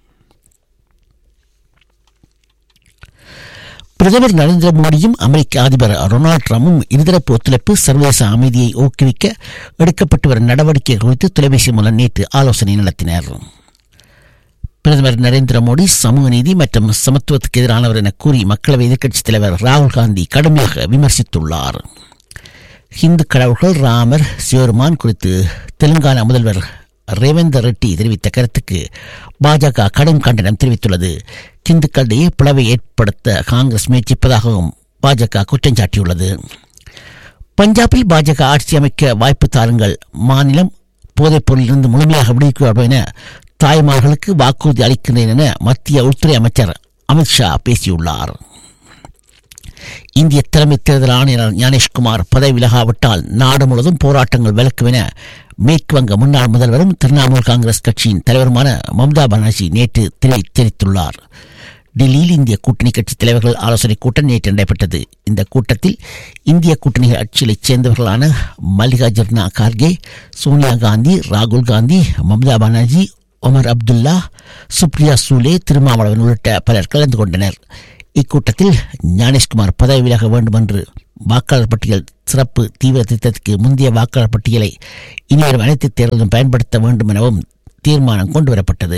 S3: பிரதமர் நரேந்திர மோடியும் அமெரிக்க அதிபர் டொனால்டு ட்ரம்பும் இருதரப்பு ஒத்துழைப்பு சர்வதேச அமைதியை ஊக்குவிக்க எடுக்கப்பட்டு வரும் நடவடிக்கைகள் குறித்து தொலைபேசி மூலம் நேற்று ஆலோசனை நடத்தினர் பிரதமர் நரேந்திர மோடி சமூக நீதி மற்றும் சமத்துவத்துக்கு எதிரானவர் என கூறி மக்களவை எதிர்க்கட்சித் தலைவர் ராகுல் காந்தி கடுமையாக விமர்சித்துள்ளார் இந்து கடவுள்கள் ராமர் சிவருமான் குறித்து தெலுங்கானா முதல்வர் ரேவந்தர் ரெட்டி தெரிவித்த கருத்துக்கு பாஜக கடும் கண்டனம் தெரிவித்துள்ளது இந்துக்களிடையே பிளவை ஏற்படுத்த காங்கிரஸ் முயற்சிப்பதாகவும் பாஜக குற்றம் சாட்டியுள்ளது பஞ்சாபில் பாஜக ஆட்சி அமைக்க வாய்ப்பு தாருங்கள் மாநிலம் போதைப் பொருளிலிருந்து முழுமையாக விடுவிக்கும் என தாய்மார்களுக்கு வாக்குறுதி அளிக்கின்றேன் என மத்திய உள்துறை அமைச்சர் அமித்ஷா பேசியுள்ளார் இந்திய தலைமை தேர்தல் ஆணையர் ஞானேஷ்குமார் பதவி விலகாவிட்டால் நாடு முழுவதும் போராட்டங்கள் விலக்கும் என மேற்கு வங்க முன்னாள் முதல்வரும் திரிணாமுல் காங்கிரஸ் கட்சியின் தலைவருமான மம்தா பானர்ஜி நேற்று தெரிவித்துள்ளார் டெல்லியில் இந்திய கூட்டணி கட்சி தலைவர்கள் ஆலோசனை கூட்டம் நேற்று நடைபெற்றது இந்த கூட்டத்தில் இந்திய கூட்டணி கட்சிகளைச் சேர்ந்தவர்களான மல்லிகார்ஜுனா கார்கே சோனியா காந்தி ராகுல் காந்தி மம்தா பானர்ஜி ஒமர் அப்துல்லா சுப்ரியா சூலே திருமாவளவன் உள்ளிட்ட பலர் கலந்து கொண்டனர் இக்கூட்டத்தில் ஞானேஷ்குமார் பதவி விலக வேண்டும் என்று வாக்காளர் பட்டியல் சிறப்பு தீவிர திட்டத்துக்கு முந்தைய வாக்காளர் பட்டியலை இனிவரும் அனைத்து தேர்தலும் பயன்படுத்த வேண்டும் எனவும் தீர்மானம் கொண்டுவரப்பட்டது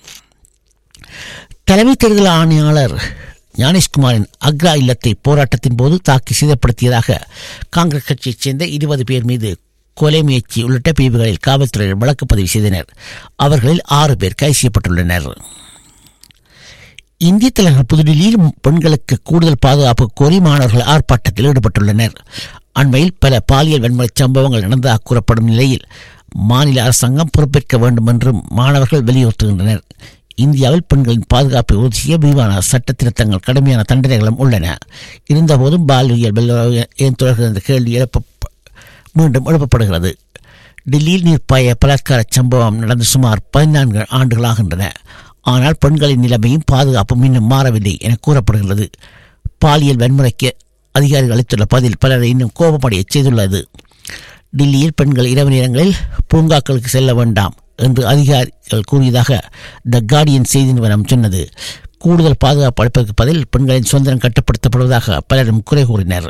S3: தலைமை தேர்தல் ஆணையாளர் ஞானேஷ்குமாரின் அக்ரா இல்லத்தை போராட்டத்தின் போது தாக்கி சேதப்படுத்தியதாக காங்கிரஸ் கட்சியைச் சேர்ந்த இருபது பேர் மீது கொலை முயற்சி உள்ளிட்ட பிரிவுகளில் காவல்துறையினர் வழக்கு பதிவு செய்தனர் அவர்களில் ஆறு பேர் கைது செய்யப்பட்டுள்ளனர் இந்திய தலைநகர் புதுடில்லியில் பெண்களுக்கு கூடுதல் பாதுகாப்பு கோரி மாணவர்கள் ஆர்ப்பாட்டத்தில் ஈடுபட்டுள்ளனர் அண்மையில் பல பாலியல் வன்முறை சம்பவங்கள் நடந்ததாக கூறப்படும் நிலையில் மாநில அரசாங்கம் பொறுப்பேற்க வேண்டும் என்றும் மாணவர்கள் வலியுறுத்துகின்றனர் இந்தியாவில் பெண்களின் பாதுகாப்பை உறுதி செய்ய விரிவான சட்ட திருத்தங்கள் கடுமையான தண்டனைகளும் உள்ளன இருந்தபோதும் பாலியல் ஏன் தொடர்கிறது என்ற கேள்வி எழுப்ப மீண்டும் எழுப்பப்படுகிறது டெல்லியில் நீர்ப்பாய பலாத்கார சம்பவம் நடந்து சுமார் பதினான்கு ஆண்டுகளாகின்றன ஆனால் பெண்களின் நிலைமையும் பாதுகாப்பும் இன்னும் மாறவில்லை என கூறப்படுகிறது பாலியல் வன்முறைக்கு அதிகாரிகள் அளித்துள்ள பதில் பலரை இன்னும் கோபமடைய செய்துள்ளது டெல்லியில் பெண்கள் இரவு நேரங்களில் பூங்காக்களுக்கு செல்ல வேண்டாம் என்று அதிகாரிகள் கூறியதாக த கார்டியன் செய்தி நிறுவனம் சொன்னது கூடுதல் பாதுகாப்பு அளிப்பதற்கு பதில் பெண்களின் சுதந்திரம் கட்டுப்படுத்தப்படுவதாக பலரும் குறை கூறினர்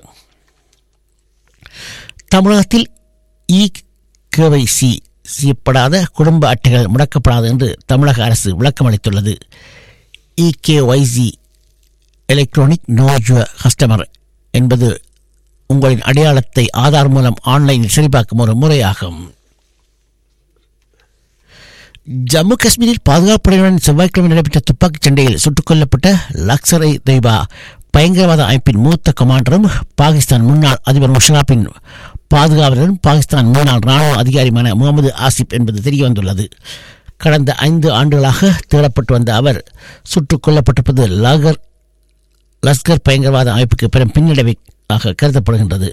S3: தமிழகத்தில் இ கேவைசி செய்யப்படாத குடும்ப அட்டைகள் முடக்கப்படாது என்று தமிழக அரசு விளக்கம் அளித்துள்ளது இகேஒய்சி எலக்ட்ரானிக் நோ கஸ்டமர் என்பது உங்களின் அடையாளத்தை ஆதார் மூலம் ஆன்லைனில் சரிபார்க்கும் ஒரு முறையாகும் ஜம்மு காஷ்மீரில் பாதுகாப்புடையுடன் செவ்வாய்க்கிழமை நடைபெற்ற துப்பாக்கிச் சண்டையில் சுட்டுக் கொல்லப்பட்ட லக்சரை தெய்பா பயங்கரவாத அமைப்பின் மூத்த கமாண்டரும் பாகிஸ்தான் முன்னாள் அதிபர் முஷராப்பின் பாதுகாவலரும் பாகிஸ்தான் முன்னாள் ராணுவ அதிகாரியுமான முகமது ஆசிப் என்பது தெரியவந்துள்ளது கடந்த ஐந்து ஆண்டுகளாக தேடப்பட்டு வந்த அவர் சுட்டுக் கொல்லப்பட்டிருப்பது லாகர் லஸ்கர் பயங்கரவாத அமைப்புக்கு பெரும் பின்னடைவாக கருதப்படுகின்றது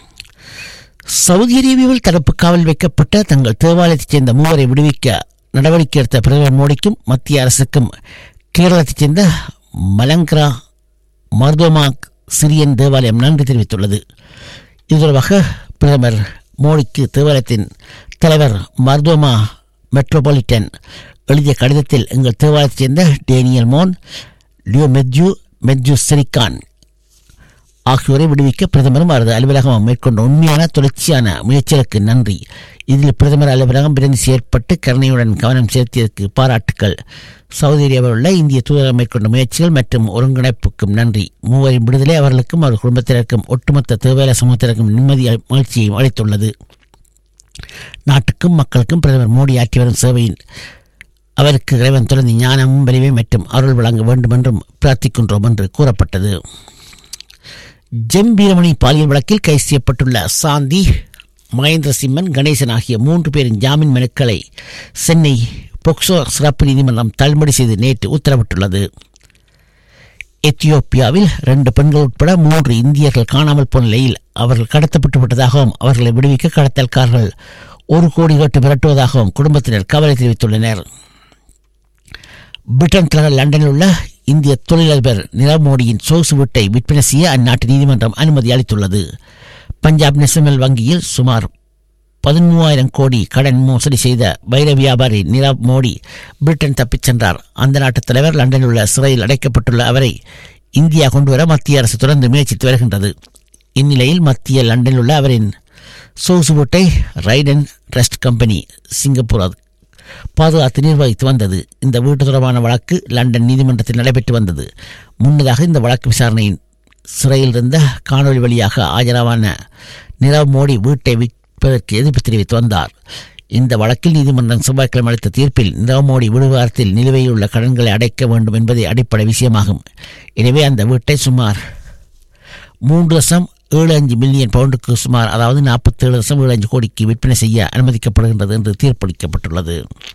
S3: சவுதி அரேபியாவில் தடுப்பு காவல் வைக்கப்பட்ட தங்கள் தேவாலயத்தைச் சேர்ந்த மூவரை விடுவிக்க நடவடிக்கை எடுத்த பிரதமர் மோடிக்கும் மத்திய அரசுக்கும் கேரளத்தைச் சேர்ந்த மலங்கரா மர்தோமா சிரியன் தேவாலயம் நன்றி தெரிவித்துள்ளது இது தொடர்பாக பிரதமர் மோடிக்கு தேவாலயத்தின் தலைவர் மர்தோமா மெட்ரோபாலிட்டன் எழுதிய கடிதத்தில் எங்கள் தேவாலயத்தைச் சேர்ந்த டேனியல் மோன் லியோ மெத்யூ மெத்யூ செரிகான் ஆகியோரை விடுவிக்க பிரதமரும் அவரது அலுவலகம் மேற்கொண்ட உண்மையான தொடர்ச்சியான முயற்சிகளுக்கு நன்றி இதில் பிரதமர் அலுவலகம் விரைந்து செயற்பட்டு கருணையுடன் கவனம் செலுத்தியதற்கு பாராட்டுக்கள் சவுதி அரேபியாவில் உள்ள இந்திய தூதரகம் மேற்கொண்ட முயற்சிகள் மற்றும் ஒருங்கிணைப்புக்கும் நன்றி மூவரின் விடுதலை அவர்களுக்கும் அவர் குடும்பத்தினருக்கும் ஒட்டுமொத்த தேவையில சமூகத்தினருக்கும் நிம்மதி மகிழ்ச்சியையும் அளித்துள்ளது நாட்டுக்கும் மக்களுக்கும் பிரதமர் மோடி ஆற்றி வரும் சேவையில் அவருக்கு இறைவன் தொடர்ந்து ஞானமும் வலிமை மற்றும் அருள் வழங்க வேண்டும் என்றும் பிரார்த்திக்கின்றோம் என்று கூறப்பட்டது ஜெம் வீரமணி பாலியல் வழக்கில் கைது செய்யப்பட்டுள்ள சாந்தி மகேந்திர சிம்மன் கணேசன் ஆகிய மூன்று பேரின் ஜாமீன் மனுக்களை சென்னை பொக்சோ சிறப்பு நீதிமன்றம் தள்ளுபடி செய்து நேற்று உத்தரவிட்டுள்ளது எத்தியோப்பியாவில் ரெண்டு பெண்கள் உட்பட மூன்று இந்தியர்கள் காணாமல் போன நிலையில் அவர்கள் கடத்தப்பட்டு விட்டதாகவும் அவர்களை விடுவிக்க கடத்தல்காரர்கள் ஒரு கோடி கேட்டு மிரட்டுவதாகவும் குடும்பத்தினர் கவலை தெரிவித்துள்ளனர் பிரிட்டன் தலைநகர் லண்டனில் உள்ள இந்திய தொழிலதிபர் நிரவ் மோடியின் சொகுசு வீட்டை விற்பனை செய்ய அந்நாட்டு நீதிமன்றம் அனுமதி அளித்துள்ளது பஞ்சாப் நேஷனல் வங்கியில் சுமார் பதிமூவாயிரம் கோடி கடன் மோசடி செய்த வைர வியாபாரி நிரவ் மோடி பிரிட்டன் தப்பிச் சென்றார் அந்த நாட்டு தலைவர் லண்டனில் உள்ள சிறையில் அடைக்கப்பட்டுள்ள அவரை இந்தியா கொண்டுவர மத்திய அரசு தொடர்ந்து முயற்சித்து வருகின்றது இந்நிலையில் மத்திய லண்டனில் உள்ள அவரின் சொகுசு வீட்டை ரைடன் ட்ரஸ்ட் கம்பெனி சிங்கப்பூர் பாதுகாத்து நிர்வகித்து வந்தது இந்த வீட்டு தொடர்பான வழக்கு லண்டன் நீதிமன்றத்தில் நடைபெற்று வந்தது முன்னதாக இந்த வழக்கு விசாரணையின் சிறையில் இருந்த காணொலி வழியாக ஆஜராவான நிரவ் மோடி வீட்டை விற்பதற்கு எதிர்ப்பு தெரிவித்து வந்தார் இந்த வழக்கில் நீதிமன்றம் செவ்வாய்க்கிழமை அளித்த தீர்ப்பில் நிரவ் மோடி விடுவாரத்தில் நிலுவையில் உள்ள கடன்களை அடைக்க வேண்டும் என்பதே அடிப்படை விஷயமாகும் எனவே அந்த வீட்டை சுமார் மூன்று தசம் ஏழு அஞ்சு மில்லியன் பவுண்டுக்கு சுமார் அதாவது நாற்பத்தேழு தசம் ஏழு அஞ்சு கோடிக்கு விற்பனை செய்ய அனுமதிக்கப்படுகின்றது என்று தீர்ப்பளிக்கப்பட்டுள்ளது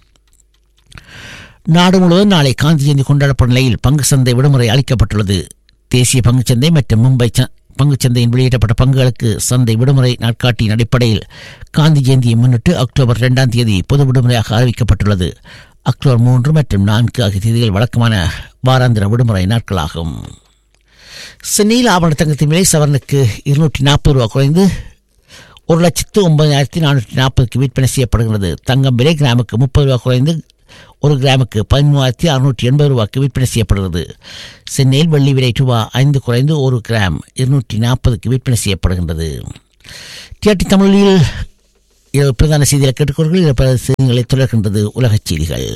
S3: நாடு முழுவதும் நாளை காந்தி ஜெயந்தி கொண்டாடப்படும் நிலையில் பங்கு சந்தை விடுமுறை அளிக்கப்பட்டுள்ளது தேசிய பங்குச்சந்தை மற்றும் மும்பை பங்குச் சந்தையின் வெளியிடப்பட்ட பங்குகளுக்கு சந்தை விடுமுறை நாட்காட்டியின் அடிப்படையில் காந்தி ஜெயந்தியை முன்னிட்டு அக்டோபர் இரண்டாம் தேதி பொது விடுமுறையாக அறிவிக்கப்பட்டுள்ளது அக்டோபர் மூன்று மற்றும் நான்கு ஆகிய தேதிகள் வழக்கமான வாராந்திர விடுமுறை நாட்களாகும் சென்னையில் ஆபரண தங்கத்தின் விலை சவரனுக்கு இருநூற்றி நாற்பது ரூபா குறைந்து ஒரு லட்சத்து ஒன்பதாயிரத்தி நானூற்றி நாற்பதுக்கு விற்பனை செய்யப்படுகிறது தங்கம் விலை கிராமுக்கு முப்பது ரூபா குறைந்து ஒரு கிராமுக்கு பதிமூவாயிரத்தி அறுநூற்றி எண்பது ரூபாய்க்கு விற்பனை செய்யப்படுகிறது சென்னையில் வெள்ளி விலை ரூபா ஐந்து குறைந்து ஒரு கிராம் இருநூற்றி நாற்பதுக்கு விற்பனை செய்யப்படுகின்றது டிஆர்டி தமிழில் இரவு பிரதான செய்திகளை கேட்டுக்கொள்கள் இரவு செய்திகளை தொடர்கின்றது உலகச் செய்திகள்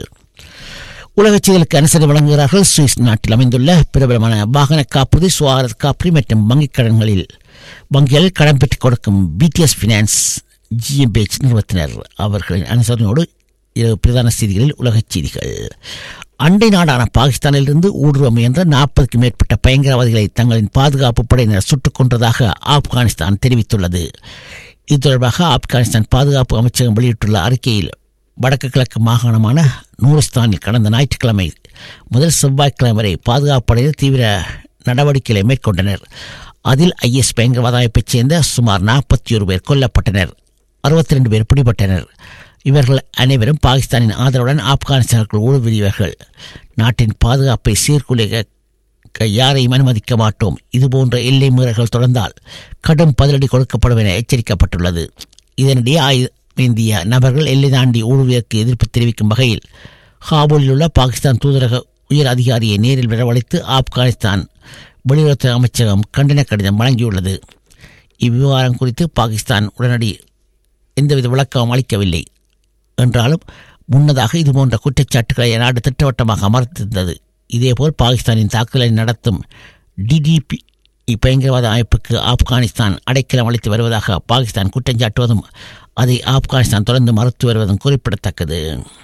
S3: உலகச் செய்திகளுக்கு அனுசரி வழங்குகிறார்கள் சுவிஸ் நாட்டில் அமைந்துள்ள பிரபலமான வாகன காப்புறுதி சுவாரத் காப்புறுதி மற்றும் வங்கிக் கடன்களில் வங்கிகளில் கடன் பெற்றுக் கொடுக்கும் பிடிஎஸ் ஃபினான்ஸ் ஜிஎம்பிஎச் நிறுவனத்தினர் அவர்களின் அனுசரணையோடு இரவு பிரதான செய்திகளில் உலகச் செய்திகள் அண்டை நாடான பாகிஸ்தானிலிருந்து ஊடுருவ முயன்ற நாற்பதுக்கு மேற்பட்ட பயங்கரவாதிகளை தங்களின் பாதுகாப்பு படையினர் சுட்டுக் கொன்றதாக ஆப்கானிஸ்தான் தெரிவித்துள்ளது இது தொடர்பாக ஆப்கானிஸ்தான் பாதுகாப்பு அமைச்சகம் வெளியிட்டுள்ள அறிக்கையில் வடக்கு கிழக்கு மாகாணமான நூரிஸ்தானில் கடந்த ஞாயிற்றுக்கிழமை முதல் செவ்வாய்க்கிழமை வரை பாதுகாப்பு படையினர் தீவிர நடவடிக்கைகளை மேற்கொண்டனர் அதில் ஐஎஸ் பயங்கரவாத அமைப்பைச் சேர்ந்த சுமார் நாற்பத்தி ஒரு பேர் கொல்லப்பட்டனர் அறுபத்தி ரெண்டு பேர் பிடிபட்டனர் இவர்கள் அனைவரும் பாகிஸ்தானின் ஆதரவுடன் ஆப்கானிஸ்தானுக்குள் ஊடுருவியவர்கள் நாட்டின் பாதுகாப்பை சீர்குலைக்க யாரையும் அனுமதிக்க மாட்டோம் இதுபோன்ற எல்லை மீறல்கள் தொடர்ந்தால் கடும் பதிலடி கொடுக்கப்படும் என எச்சரிக்கப்பட்டுள்ளது இதனிடையே ஆயுதமேந்திய நபர்கள் எல்லை தாண்டி ஊடுருவியற்கு எதிர்ப்பு தெரிவிக்கும் வகையில் காபூலில் உள்ள பாகிஸ்தான் தூதரக உயர் அதிகாரியை நேரில் வரவழைத்து ஆப்கானிஸ்தான் வெளியுறவுத்துறை அமைச்சகம் கண்டன கடிதம் வழங்கியுள்ளது இவ்விவகாரம் குறித்து பாகிஸ்தான் உடனடி எந்தவித விளக்கமும் அளிக்கவில்லை என்றாலும் முன்னதாக இதுபோன்ற குற்றச்சாட்டுகளை நாடு திட்டவட்டமாக மறுத்திருந்தது இதேபோல் பாகிஸ்தானின் தாக்குதலை நடத்தும் டிடிபி பயங்கரவாத அமைப்புக்கு ஆப்கானிஸ்தான் அடைக்கலம் அளித்து வருவதாக பாகிஸ்தான் குற்றம் சாட்டுவதும் அதை ஆப்கானிஸ்தான் தொடர்ந்து மறுத்து வருவதும் குறிப்பிடத்தக்கது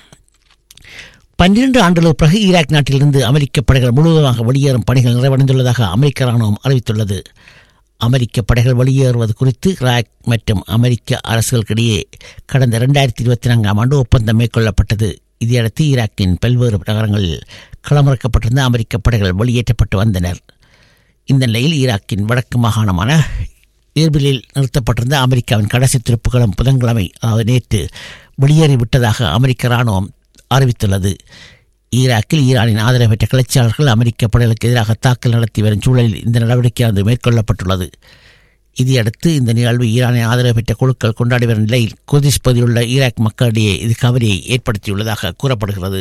S3: பன்னிரண்டு ஆண்டுகளுக்கு பிறகு ஈராக் நாட்டிலிருந்து அமெரிக்க படைகள் முழுவதுமாக வெளியேறும் பணிகள் நிறைவடைந்துள்ளதாக அமெரிக்க ராணுவம் அறிவித்துள்ளது அமெரிக்க படைகள் வெளியேறுவது குறித்து ஈராக் மற்றும் அமெரிக்க அரசுகளுக்கிடையே கடந்த இரண்டாயிரத்தி இருபத்தி நான்காம் ஆண்டு ஒப்பந்தம் மேற்கொள்ளப்பட்டது இதையடுத்து ஈராக்கின் பல்வேறு நகரங்களில் களமிறக்கப்பட்டிருந்த அமெரிக்க படைகள் வெளியேற்றப்பட்டு வந்தனர் இந்த நிலையில் ஈராக்கின் வடக்கு மாகாணமான ஏர்பிலில் நிறுத்தப்பட்டிருந்த அமெரிக்காவின் கடைசி துருப்புகளும் புதன்கிழமை அதாவது நேற்று வெளியேறிவிட்டதாக அமெரிக்க ராணுவம் அறிவித்துள்ளது ஈராக்கில் ஈரானின் ஆதரவு பெற்ற கிளர்ச்சியாளர்கள் அமெரிக்க படைகளுக்கு எதிராக தாக்கல் நடத்தி வரும் சூழலில் இந்த நடவடிக்கையானது மேற்கொள்ளப்பட்டுள்ளது இதையடுத்து இந்த நிகழ்வு ஈரானின் ஆதரவு பெற்ற குழுக்கள் கொண்டாடி வரும் நிலையில் குதிஸ் பகுதியிலுள்ள ஈராக் மக்களிடையே இது கவலையை ஏற்படுத்தியுள்ளதாக கூறப்படுகிறது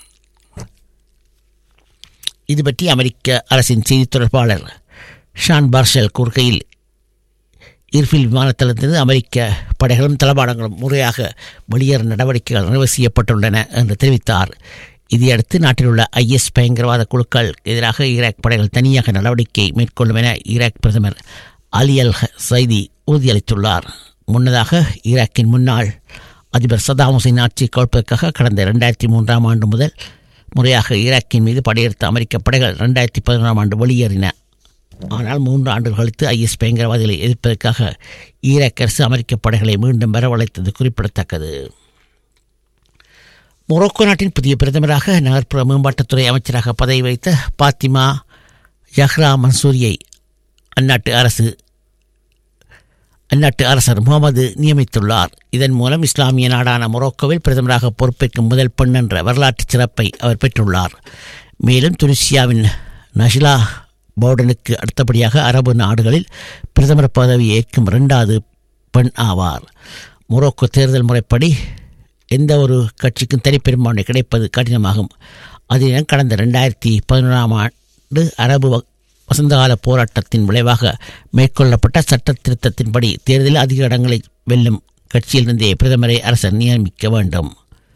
S3: இது பற்றி அமெரிக்க அரசின் செய்தி தொடர்பாளர் ஷான் பார்ஷல் கூறுகையில் இர்ஃபில் விமானத்தளத்திலிருந்து அமெரிக்க படைகளும் தளபாடங்களும் முறையாக வெளியேற நடவடிக்கைகள் நிறைவு செய்யப்பட்டுள்ளன என்று தெரிவித்தார் இதையடுத்து நாட்டில் உள்ள ஐஎஸ் பயங்கரவாத குழுக்கள் எதிராக ஈராக் படைகள் தனியாக நடவடிக்கை மேற்கொள்ளும் என ஈராக் பிரதமர் அலி அல் சைதி உறுதியளித்துள்ளார் முன்னதாக ஈராக்கின் முன்னாள் அதிபர் சதாம் ஹுசைன் ஆட்சி கவிழ்ப்பதற்காக கடந்த இரண்டாயிரத்தி மூன்றாம் ஆண்டு முதல் முறையாக ஈராக்கின் மீது படையெடுத்த அமெரிக்க படைகள் இரண்டாயிரத்தி பதினொன்றாம் ஆண்டு வெளியேறின ஆனால் மூன்று ஆண்டுகள் கழித்து ஐஎஸ் பயங்கரவாதிகளை எதிர்ப்பதற்காக ஈராக் அரசு அமெரிக்க படைகளை மீண்டும் வரவழைத்தது குறிப்பிடத்தக்கது மொரோக்கோ நாட்டின் புதிய பிரதமராக நகர்ப்புற மேம்பாட்டுத்துறை அமைச்சராக பதவி வைத்த பாத்திமா யஹ்ரா மன்சூரியை அந்நாட்டு அரசு அந்நாட்டு அரசர் முகமது நியமித்துள்ளார் இதன் மூலம் இஸ்லாமிய நாடான மொரோக்கோவில் பிரதமராக பொறுப்பேற்கும் முதல் பெண் என்ற வரலாற்று சிறப்பை அவர் பெற்றுள்ளார் மேலும் துனிசியாவின் நஷிலா பவுடனுக்கு அடுத்தபடியாக அரபு நாடுகளில் பிரதமர் பதவி ஏற்கும் இரண்டாவது பெண் ஆவார் மொரோக்கோ தேர்தல் முறைப்படி எந்த ஒரு கட்சிக்கும் தனிப்பெரும்பான்மை கிடைப்பது கடினமாகும் அதனால் கடந்த ரெண்டாயிரத்தி பதினொன்றாம் ஆண்டு அரபு வசந்தகால போராட்டத்தின் விளைவாக மேற்கொள்ளப்பட்ட சட்ட திருத்தத்தின்படி தேர்தலில் அதிக இடங்களை வெல்லும் கட்சியிலிருந்தே பிரதமரை அரசர் நியமிக்க வேண்டும்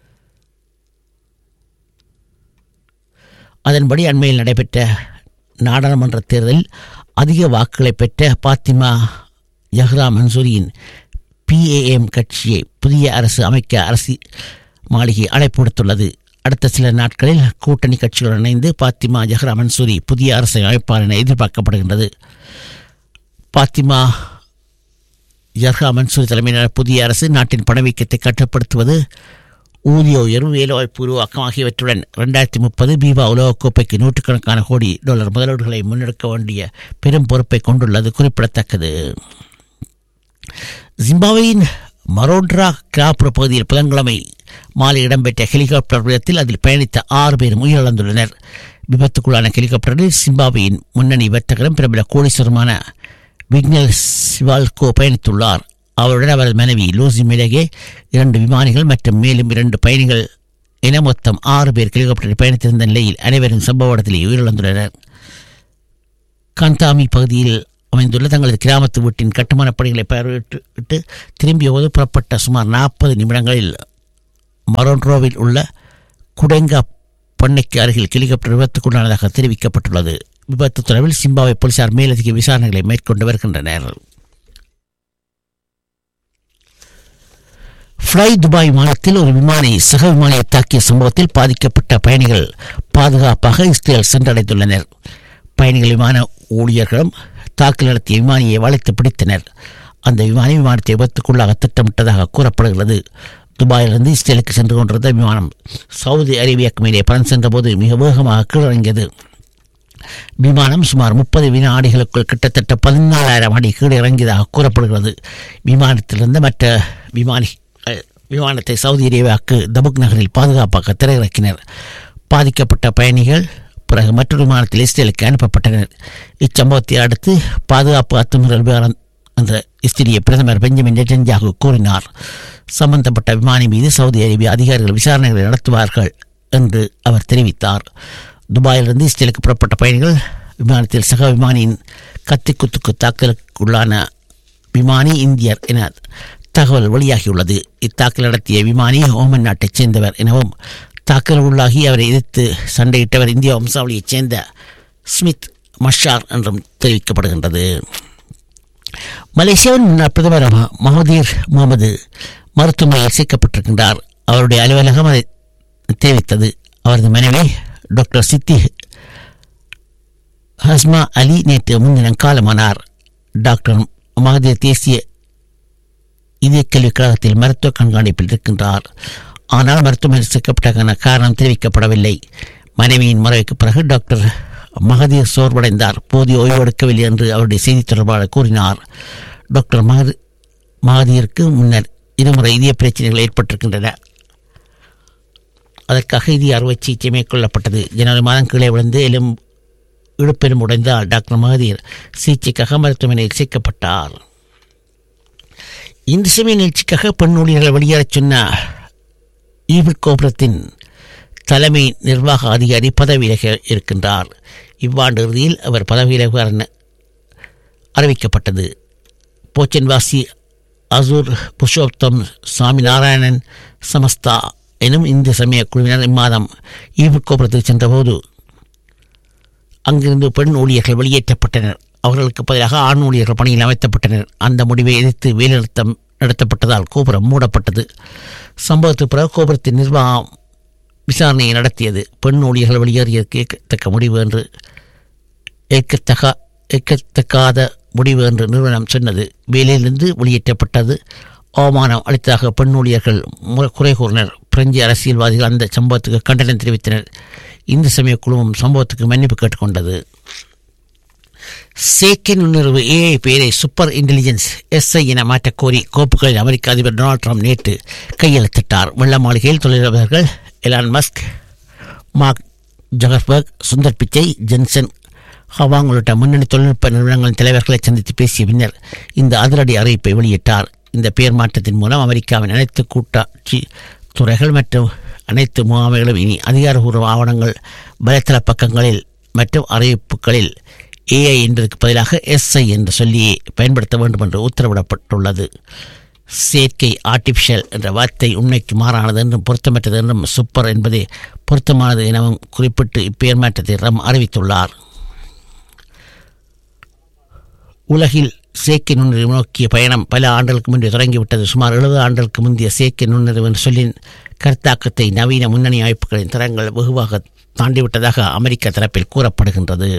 S3: அதன்படி அண்மையில் நடைபெற்ற நாடாளுமன்ற தேர்தலில் அதிக வாக்குகளை பெற்ற பாத்திமா யஹ்ரா மன்சூரியின் பிஏஎம் கட்சியை புதிய அரசு அமைக்க அரசு மாளிகை அழைப்பு விடுத்துள்ளது அடுத்த சில நாட்களில் கூட்டணி கட்சிகளுடன் இணைந்து பாத்திமா ஜஹ்ரா மன்சூரி புதிய அரசை அமைப்பார் என எதிர்பார்க்கப்படுகின்றது பாத்திமா ஜஹ்ரா மன்சூரி தலைமையிலான புதிய அரசு நாட்டின் பணவீக்கத்தை கட்டுப்படுத்துவது ஊதிய உயர்வு வேலைவாய்ப்பு உருவாக்கம் ஆகியவற்றுடன் இரண்டாயிரத்தி முப்பது பீவா உலகக்கோப்பைக்கு நூற்றுக்கணக்கான கோடி டாலர் முதலீடுகளை முன்னெடுக்க வேண்டிய பெரும் பொறுப்பை கொண்டுள்ளது குறிப்பிடத்தக்கது ஜிம்பாப்வேயின் மரோட்ரா கிராப்புற பகுதியில் புதன்கிழமை மாலை இடம்பெற்ற ஹெலிகாப்டர் விபத்தில் அதில் பயணித்த ஆறு பேரும் உயிரிழந்துள்ளனர் விபத்துக்குள்ளான ஹெலிகாப்டரில் சிம்பாப்வேயின் முன்னணி வர்த்தகரும் பிரபல கோடீஸ்வரமான விக்னல் சிவால்கோ பயணித்துள்ளார் அவருடன் அவரது மனைவி லூசி மிலகே இரண்டு விமானிகள் மற்றும் மேலும் இரண்டு பயணிகள் என மொத்தம் ஆறு பேர் ஹெலிகாப்டரில் பயணித்திருந்த நிலையில் அனைவரும் சம்பவ இடத்திலேயே உயிரிழந்துள்ளனர் கந்தாமி பகுதியில் அமைந்துள்ள தங்களது கிராமத்து வீட்டின் கட்டுமானப் பணிகளை பார்வையிட்டு திரும்பிய போது புறப்பட்ட சுமார் நாற்பது நிமிடங்களில் மரோன்ரோவில் உள்ள குடெங்கா பண்ணைக்கு அருகில் ஹெலிகாப்டர் விபத்துக்குள்ளானதாக தெரிவிக்கப்பட்டுள்ளது விபத்து தொடர்பில் சிம்பாவை போலீசார் மேலதிக விசாரணைகளை மேற்கொண்டு வருகின்றனர் ஃப்ளை துபாய் விமானத்தில் ஒரு விமானி சக விமானியை தாக்கிய சம்பவத்தில் பாதிக்கப்பட்ட பயணிகள் பாதுகாப்பாக இஸ்ரேல் சென்றடைந்துள்ளனர் பயணிகள் விமான ஊழியர்களும் தாக்கல் நடத்திய விமானியை வளைத்து பிடித்தனர் அந்த விமானி விமானத்தை விபத்துக்குள்ளாக திட்டமிட்டதாக கூறப்படுகிறது துபாயிலிருந்து இஸ்ரேலுக்கு சென்று கொண்டிருந்த விமானம் சவுதி அரேபியாவுக்கு மேலே பறந்து சென்றபோது மிக வேகமாக கீழறங்கியது விமானம் சுமார் முப்பது வினாடிகளுக்குள் கிட்டத்தட்ட பதினாலாயிரம் அடி கீழே இறங்கியதாக கூறப்படுகிறது விமானத்திலிருந்து மற்ற விமானி அஹ், விமானத்தை சவுதி அரேபியாவுக்கு தபுக் நகரில் பாதுகாப்பாக திரையிறக்கினர் பாதிக்கப்பட்ட பயணிகள் பிறகு மற்றொரு விமானத்தில் இஸ்ரேலுக்கு அனுப்பப்பட்டனர் இச்சம்பவத்தை அடுத்து பாதுகாப்பு அத்துமீறல் விவரம் அந்த இஸ்ரேலிய பிரதமர் பெஞ்சமின் நெட்டன்யாகு கூறினார் சம்பந்தப்பட்ட விமானி மீது சவுதி அரேபிய அதிகாரிகள் விசாரணைகளை நடத்துவார்கள் என்று அவர் தெரிவித்தார் துபாயிலிருந்து இஸ்ரேலுக்கு புறப்பட்ட பயணிகள் விமானத்தில் சக விமானியின் கத்திக்குத்துக்கு தாக்கலுக்குள்ளான விமானி இந்தியர் என தகவல் வெளியாகியுள்ளது இத்தாக்கல் நடத்திய விமானி ஓமன் நாட்டைச் சேர்ந்தவர் எனவும் தாக்கல் உள்ளாகி அவரை எதிர்த்து சண்டையிட்டவர் இந்திய வம்சாவளியைச் சேர்ந்த ஸ்மித் மஷார் என்றும் தெரிவிக்கப்படுகின்றது மலேசியாவின் முன்னாள் பிரதமர் ம- மஹதீர் முகமது மருத்துவமனையில் சேர்க்கப்பட்டிருக்கின்றார் அவருடைய அலுவலகம் அதை தெரிவித்தது அவரது மனைவி டாக்டர் சித்தி ஹஸ்மா அலி நேற்று முன்தினம் காலமானார் டாக்டர் மகதீர் தேசிய இதய கல்விக் கழகத்தில் மருத்துவ கண்காணிப்பில் இருக்கின்றார் ஆனால் மருத்துவமனையில் சேர்க்கப்பட்ட காரணம் தெரிவிக்கப்படவில்லை மனைவியின் மறைவுக்கு பிறகு டாக்டர் மகதீர் சோர்வடைந்தார் போதிய ஓய்வு எடுக்கவில்லை என்று அவருடைய செய்தி தொடர்பாளர் கூறினார் டாக்டர் மகதி மகதீருக்கு முன்னர் இருமுறை இதய பிரச்சனைகள் ஏற்பட்டிருக்கின்றன அதற்காக இதய அறுவை சிகிச்சை மேற்கொள்ளப்பட்டது ஜனவரி மாதம் கீழே விழுந்து எலும் இடுப்பெரும் உடைந்தால் டாக்டர் மகதீர் சிகிச்சைக்காக மருத்துவமனையில் சேர்க்கப்பட்டார் இந்த சமய நிகழ்ச்சிக்காக பெண் ஊழியர்கள் வெளியேறச் சொன்ன ஈபிள் கோபுரத்தின் தலைமை நிர்வாக அதிகாரி பதவியிலக இருக்கின்றார் இவ்வாண்டு இறுதியில் அவர் பதவியிலகுவார் என அறிவிக்கப்பட்டது போச்சன்வாசி அசூர் புருஷோத்தம் சாமி நாராயணன் சமஸ்தா எனும் இந்து சமய குழுவினர் இம்மாதம் ஈபிள் கோபுரத்துக்கு சென்றபோது அங்கிருந்து பெண் ஊழியர்கள் வெளியேற்றப்பட்டனர் அவர்களுக்கு பதிலாக ஆண் ஊழியர்கள் பணியில் அமைக்கப்பட்டனர் அந்த முடிவை எதிர்த்து வேலைநிறுத்தம் நடத்தப்பட்டதால் கோபுரம் மூடப்பட்டது சம்பவத்துக்கு பிறகு கோபுரத்தின் நிர்வாகம் விசாரணையை நடத்தியது பெண் ஊழியர்கள் வெளியேறியதற்கு ஏற்கத்தக்க முடிவு என்று ஏற்கத்தக ஏற்கத்தக்காத முடிவு என்று நிறுவனம் சொன்னது வேலையிலிருந்து வெளியேற்றப்பட்டது அவமானம் அளித்ததாக பெண் ஊழியர்கள் மு- குறை கூறினர் பிரெஞ்சு அரசியல்வாதிகள் அந்த சம்பவத்துக்கு கண்டனம் தெரிவித்தனர் இந்து சமய குழுமம் சம்பவத்துக்கு மன்னிப்பு கேட்டுக்கொண்டது செயற்கை நுண்ணறிவு ஏஐ பெயரை சூப்பர் இன்டெலிஜென்ஸ் எஸ்ஐ என மாற்றக் கோரி கோப்புகளில் அமெரிக்க அதிபர் டொனால்ட் ட்ரம்ப் நேற்று கையெழுத்திட்டார் வெள்ள மாளிகையில் தொழிலதிபர்கள் Elon Musk Mark Zuckerberg Sundar Pichai Jensen ஹவாங் உள்ளிட்ட முன்னணி தொழில்நுட்ப நிறுவனங்களின் தலைவர்களை சந்தித்து பேசிய பின்னர் இந்த அதிரடி அறிவிப்பை வெளியிட்டார் இந்த பெயர் மாற்றத்தின் மூலம் அமெரிக்காவின் அனைத்து கூட்டாட்சி துறைகள் மற்றும் அனைத்து முகாமைகளும் இனி அதிகாரப்பூர்வ ஆவணங்கள் வலைத்தள பக்கங்களில் மற்றும் அறிவிப்புகளில் ஏஐ என்பதற்கு பதிலாக எஸ்ஐ என்ற சொல்லியை பயன்படுத்த வேண்டும் என்று உத்தரவிடப்பட்டுள்ளது செயற்கை ஆர்டிஃபிஷியல் என்ற வார்த்தை உண்மைக்கு மாறானது என்றும் பொருத்தமற்றது என்றும் சூப்பர் என்பதே பொருத்தமானது எனவும் குறிப்பிட்டு இப்பெயர் மாற்றத்தை ரம் அறிவித்துள்ளார் உலகில் செயற்கை நுண்ணறிவு நோக்கிய பயணம் பல ஆண்டுகளுக்கு முன்பே தொடங்கிவிட்டது சுமார் எழுபது ஆண்டுகளுக்கு முந்தைய செயற்கை நுண்ணறிவு என்ற சொல்லின் கருத்தாக்கத்தை நவீன முன்னணி அமைப்புகளின் தரங்கள் வெகுவாக தாண்டிவிட்டதாக அமெரிக்க தரப்பில் கூறப்படுகின்றது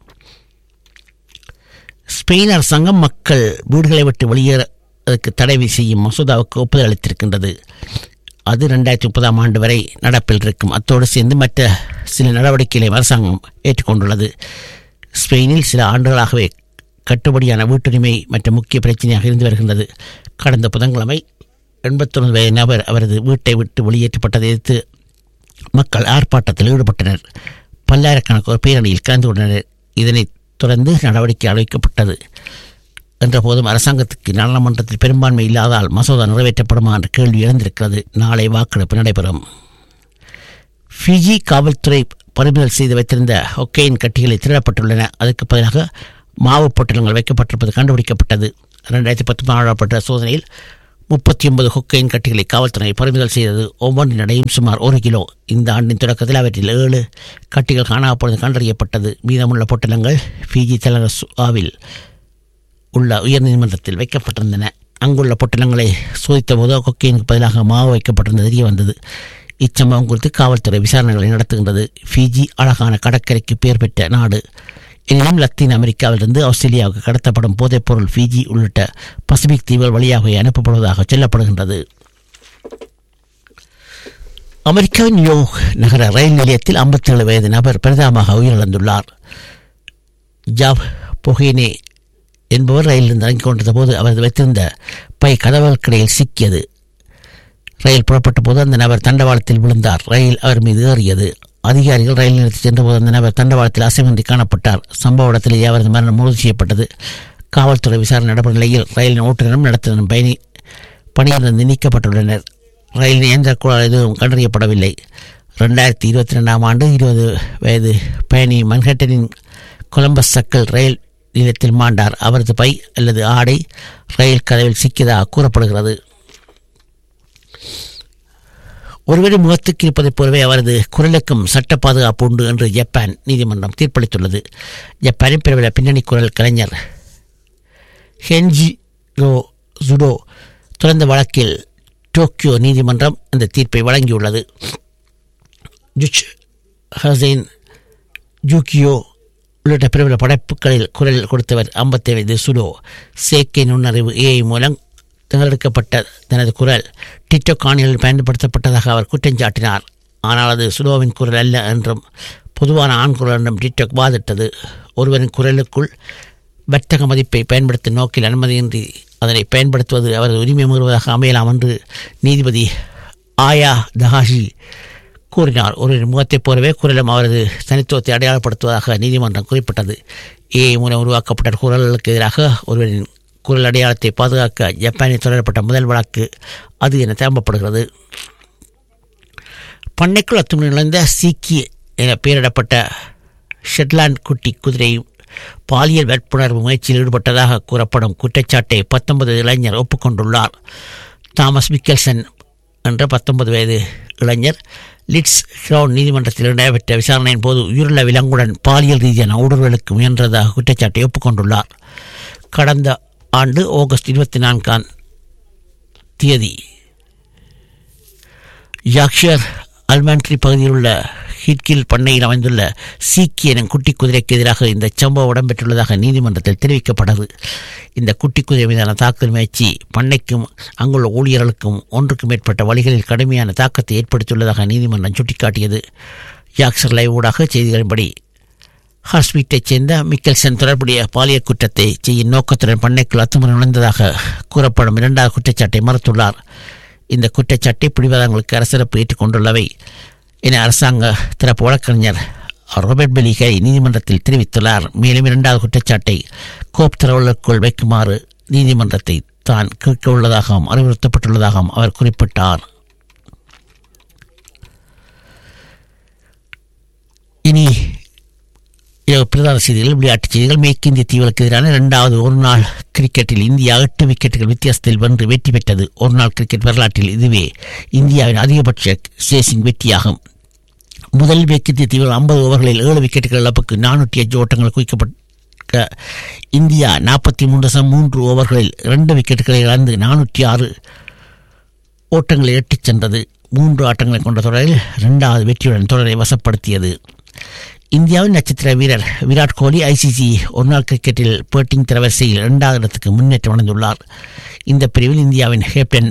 S3: ஸ்பெயின் அரசாங்கம் மக்கள் வீடுகளை விட்டு வெளியேறதற்கு தடை செய்யும் மசோதாவுக்கு ஒப்புதல் அளித்திருக்கின்றது அது ரெண்டாயிரத்தி முப்பதாம் ஆண்டு வரை நடப்பில் இருக்கும் அத்தோடு சேர்ந்து மற்ற சில நடவடிக்கைகளை அரசாங்கம் ஏற்றுக்கொண்டுள்ளது ஸ்பெயினில் சில ஆண்டுகளாகவே கட்டுப்படியான வீட்டுரிமை மற்ற முக்கிய பிரச்சனையாக இருந்து வருகின்றது கடந்த புதன்கிழமை எண்பத்தொன்று வயது நபர் அவரது வீட்டை விட்டு வெளியேற்றப்பட்டதை எதிர்த்து மக்கள் ஆர்ப்பாட்டத்தில் ஈடுபட்டனர் பல்லாயிரக்கணக்கான பேரணியில் கலந்து கொண்டனர் இதனைத் தொடர்ந்து நடவடிக்கை அழைக்கப்பட்டது என்ற போதும் அரசாங்கத்துக்கு நாடாளுமன்றத்தில் பெரும்பான்மை இல்லாதால் மசோதா நிறைவேற்றப்படுமா என்ற கேள்வி எழுந்திருக்கிறது நாளை வாக்கெடுப்பு நடைபெறும் ஃபிஜி காவல்துறை பறிமுதல் செய்து வைத்திருந்த ஒக்கையின் கட்டிகளை திருடப்பட்டுள்ளன அதற்கு பதிலாக மாவு பொட்டலங்கள் வைக்கப்பட்டிருப்பது கண்டுபிடிக்கப்பட்டது ரெண்டாயிரத்தி பத்தொன்பது நடப்பட்ட சோதனையில் முப்பத்தி ஒன்பது ஹொக்கையின் கட்டிகளை காவல்துறை பறிமுதல் செய்தது ஒவ்வொன்றின் எடையும் சுமார் ஒரு கிலோ இந்த ஆண்டின் தொடக்கத்தில் அவற்றில் ஏழு கட்டிகள் காணாப்பொழுது கண்டறியப்பட்டது மீதமுள்ள பொட்டலங்கள் ஃபிஜி தலைநகர் சுவாவில் உள்ள உயர்நீதிமன்றத்தில் வைக்கப்பட்டிருந்தன அங்குள்ள பொட்டலங்களை சோதித்தபோது கொக்கையினுக்கு பதிலாக மாவு வைக்கப்பட்டிருந்தது தெரிய வந்தது இச்சம்பவம் குறித்து காவல்துறை விசாரணைகளை நடத்துகின்றது ஃபிஜி அழகான கடற்கரைக்கு பெயர் பெற்ற நாடு எனினும் லத்தீன் அமெரிக்காவிலிருந்து ஆஸ்திரேலியாவுக்கு கடத்தப்படும் போதைப்பொருள் ஃபிஜி உள்ளிட்ட பசிபிக் தீவுகள் வழியாக அனுப்பப்படுவதாக சொல்லப்படுகின்றது அமெரிக்காவின் நியூ நகர ரயில் நிலையத்தில் 57 வயது நபர் பிரதமாக உயிரிழந்துள்ளார் ஜாப் பொஹேனே என்பவர் ரயிலிருந்து இறங்கிக் கொண்டிருந்த போது அவரது வைத்திருந்த பை கதவுகளுக்கிடையில் சிக்கியது ரயில் புறப்பட்ட போது அந்த நபர் தண்டவாளத்தில் விழுந்தார் ரயில் அவர் மீது ஏறியது அதிகாரிகள் ரயில் நிலையத்தில் சென்றபோது அந்த நபர் தண்டவாளத்தில் அசைவின்றி காணப்பட்டார் சம்பவ இடத்திலேயே அவரது மரணம் உறுதி செய்யப்பட்டது காவல்துறை விசாரணை நடைபெறும் நிலையில் ரயிலின் ஓட்டுநரும் நடத்துனரும் பயணி பணியிலிருந்து நீக்கப்பட்டுள்ளனர் ரயிலின் இயந்திர குழாய் எதுவும் கண்டறியப்படவில்லை ரெண்டாயிரத்தி இருபத்தி ரெண்டாம் ஆண்டு இருபது வயது பயணி மன்ஹட்டனின் கொலம்பஸ் சக்கல் ரயில் நிலையத்தில் மாண்டார் அவரது பை அல்லது ஆடை ரயில் கதவில் சிக்கியதாக கூறப்படுகிறது ஒருவரின் முகத்துக்கு இருப்பதைப் போலவே அவரது குரலுக்கும் சட்ட பாதுகாப்பு உண்டு என்று ஜப்பான் நீதிமன்றம் தீர்ப்பளித்துள்ளது ஜப்பானின் பிரபல பின்னணி குரல் கலைஞர் ஹென்ஜிரோ ஜுடோ தொடர்ந்த வழக்கில் டோக்கியோ நீதிமன்றம் அந்த தீர்ப்பை வழங்கியுள்ளது ஜுச் ஹசைன் ஜூக்கியோ உள்ளிட்ட பிரபல படைப்புகளில் குரல் கொடுத்தவர் ஐம்பத்தேழு வயது சுடோ செயற்கை நுண்ணறிவு ஏஐ மூலம் தேர்ந்தெடுக்கப்பட்ட தனது குரல் டிக்டாக் காணிகளில் பயன்படுத்தப்பட்டதாக அவர் குற்றஞ்சாட்டினார் ஆனால் அது சுடோவின் குரல் அல்ல என்றும் பொதுவான ஆண் குரல் என்றும் டிக்டாக் வாதிட்டது ஒருவரின் குரலுக்குள் வர்த்தக மதிப்பை பயன்படுத்தும் நோக்கில் அனுமதியின்றி அதனை பயன்படுத்துவது அவரது உரிமை மீறுவதாக அமையலாம் என்று நீதிபதி ஆயா தஹாஷி கூறினார் ஒரு முகத்தைப் போலவே குரலும் அவரது தனித்துவத்தை அடையாளப்படுத்துவதாக நீதிமன்றம் குறிப்பிட்டது ஏஐ மூலம் உருவாக்கப்பட்ட குரல்களுக்கு எதிராக ஒருவரின் குரல் அடையாளத்தை பாதுகாக்க ஜப்பானில் தொடரப்பட்ட முதல் வழக்கு அது என தேம்பப்படுகிறது பண்ணைக்குள் அத்துமணி நுழைந்த சீக்கிய என பெயரிடப்பட்ட ஷெட்லாண்ட் குட்டி குதிரை பாலியல் வற்புணர்வு முயற்சியில் ஈடுபட்டதாக கூறப்படும் குற்றச்சாட்டை பத்தொன்பது இளைஞர் ஒப்புக்கொண்டுள்ளார் தாமஸ் மிக்கல்சன் என்ற பத்தொன்பது வயது இளைஞர் லிட்ஸ் கிரவுன் நீதிமன்றத்தில் நடைபெற்ற விசாரணையின் போது உயிருள்ள விலங்குடன் பாலியல் ரீதியான ஊடுருவலுக்கு முயன்றதாக குற்றச்சாட்டை ஒப்புக்கொண்டுள்ளார் கடந்த ஆண்டு ஆகஸ்ட் இருபத்தி நான்காம் தேதி யாக்ஷர் அல்மான்ட்ரி பகுதியில் உள்ள ஹிட்கில் பண்ணையில் அமைந்துள்ள சீக்கிய எனும் குட்டி குதிரைக்கு எதிராக இந்த சம்பவம் இடம்பெற்றுள்ளதாக நீதிமன்றத்தில் தெரிவிக்கப்பட்டது இந்த குட்டி குதிரை மீதான தாக்குதல் முயற்சி பண்ணைக்கும் அங்குள்ள ஊழியர்களுக்கும் ஒன்றுக்கும் மேற்பட்ட வழிகளில் கடுமையான தாக்கத்தை ஏற்படுத்தியுள்ளதாக நீதிமன்றம் சுட்டிக்காட்டியது யாக்சர் லைவ் ஊடாக செய்திகளின்படி ஹாஸ்பீட்டைச் சேர்ந்த மிக்கல்சன் தொடர்புடைய பாலியல் குற்றத்தை செய்யும் நோக்கத்துடன் பண்ணைக்குள் அத்துமுறை நுழைந்ததாக கூறப்படும் இரண்டாவது குற்றச்சாட்டை மறுத்துள்ளார் இந்த குற்றச்சாட்டை பிடிவாதங்களுக்கு அரசியலப்பு ஏற்றுக்கொண்டுள்ளவை என அரசாங்க தரப்பு வழக்கறிஞர் ராபர்ட் பெலிகை நீதிமன்றத்தில் தெரிவித்துள்ளார் மேலும் இரண்டாவது குற்றச்சாட்டை கோப் தரவுகளுக்குள் வைக்குமாறு நீதிமன்றத்தை தான் கேட்க உள்ளதாகவும் அறிவுறுத்தப்பட்டுள்ளதாகவும் அவர் குறிப்பிட்டார் இனி இரவு பிரதான செய்திகள் விளையாட்டுச் செய்திகள் மேற்கிந்திய தீவுகளுக்கு எதிரான இரண்டாவது ஒருநாள் கிரிக்கெட்டில் இந்தியா எட்டு விக்கெட்டுகள் வித்தியாசத்தில் வென்று வெற்றி பெற்றது ஒருநாள் கிரிக்கெட் வரலாற்றில் இதுவே இந்தியாவின் அதிகபட்ச சேசிங் வெற்றியாகும் முதல் மேற்கிந்திய தீவுகள் ஐம்பது ஓவர்களில் ஏழு விக்கெட்டுகள் இழப்புக்கு நானூற்றி அஞ்சு ஓட்டங்கள் குவிக்கப்பட்ட இந்தியா நாற்பத்தி மூன்று தசம் மூன்று ஓவர்களில் இரண்டு விக்கெட்டுகளை இழந்து நானூற்றி ஆறு ஓட்டங்களை எட்டிச் சென்றது மூன்று ஆட்டங்களை கொண்ட தொடரில் இரண்டாவது வெற்றியுடன் தொடரை வசப்படுத்தியது இந்தியாவின் நட்சத்திர வீரர் விராட் கோலி ஐசிசி ஒருநாள் கிரிக்கெட்டில் பேட்டிங் தரவரிசையில் இரண்டாவது இடத்துக்கு முன்னேற்றம் அடைந்துள்ளார் இந்த பிரிவில் இந்தியாவின் கேப்டன்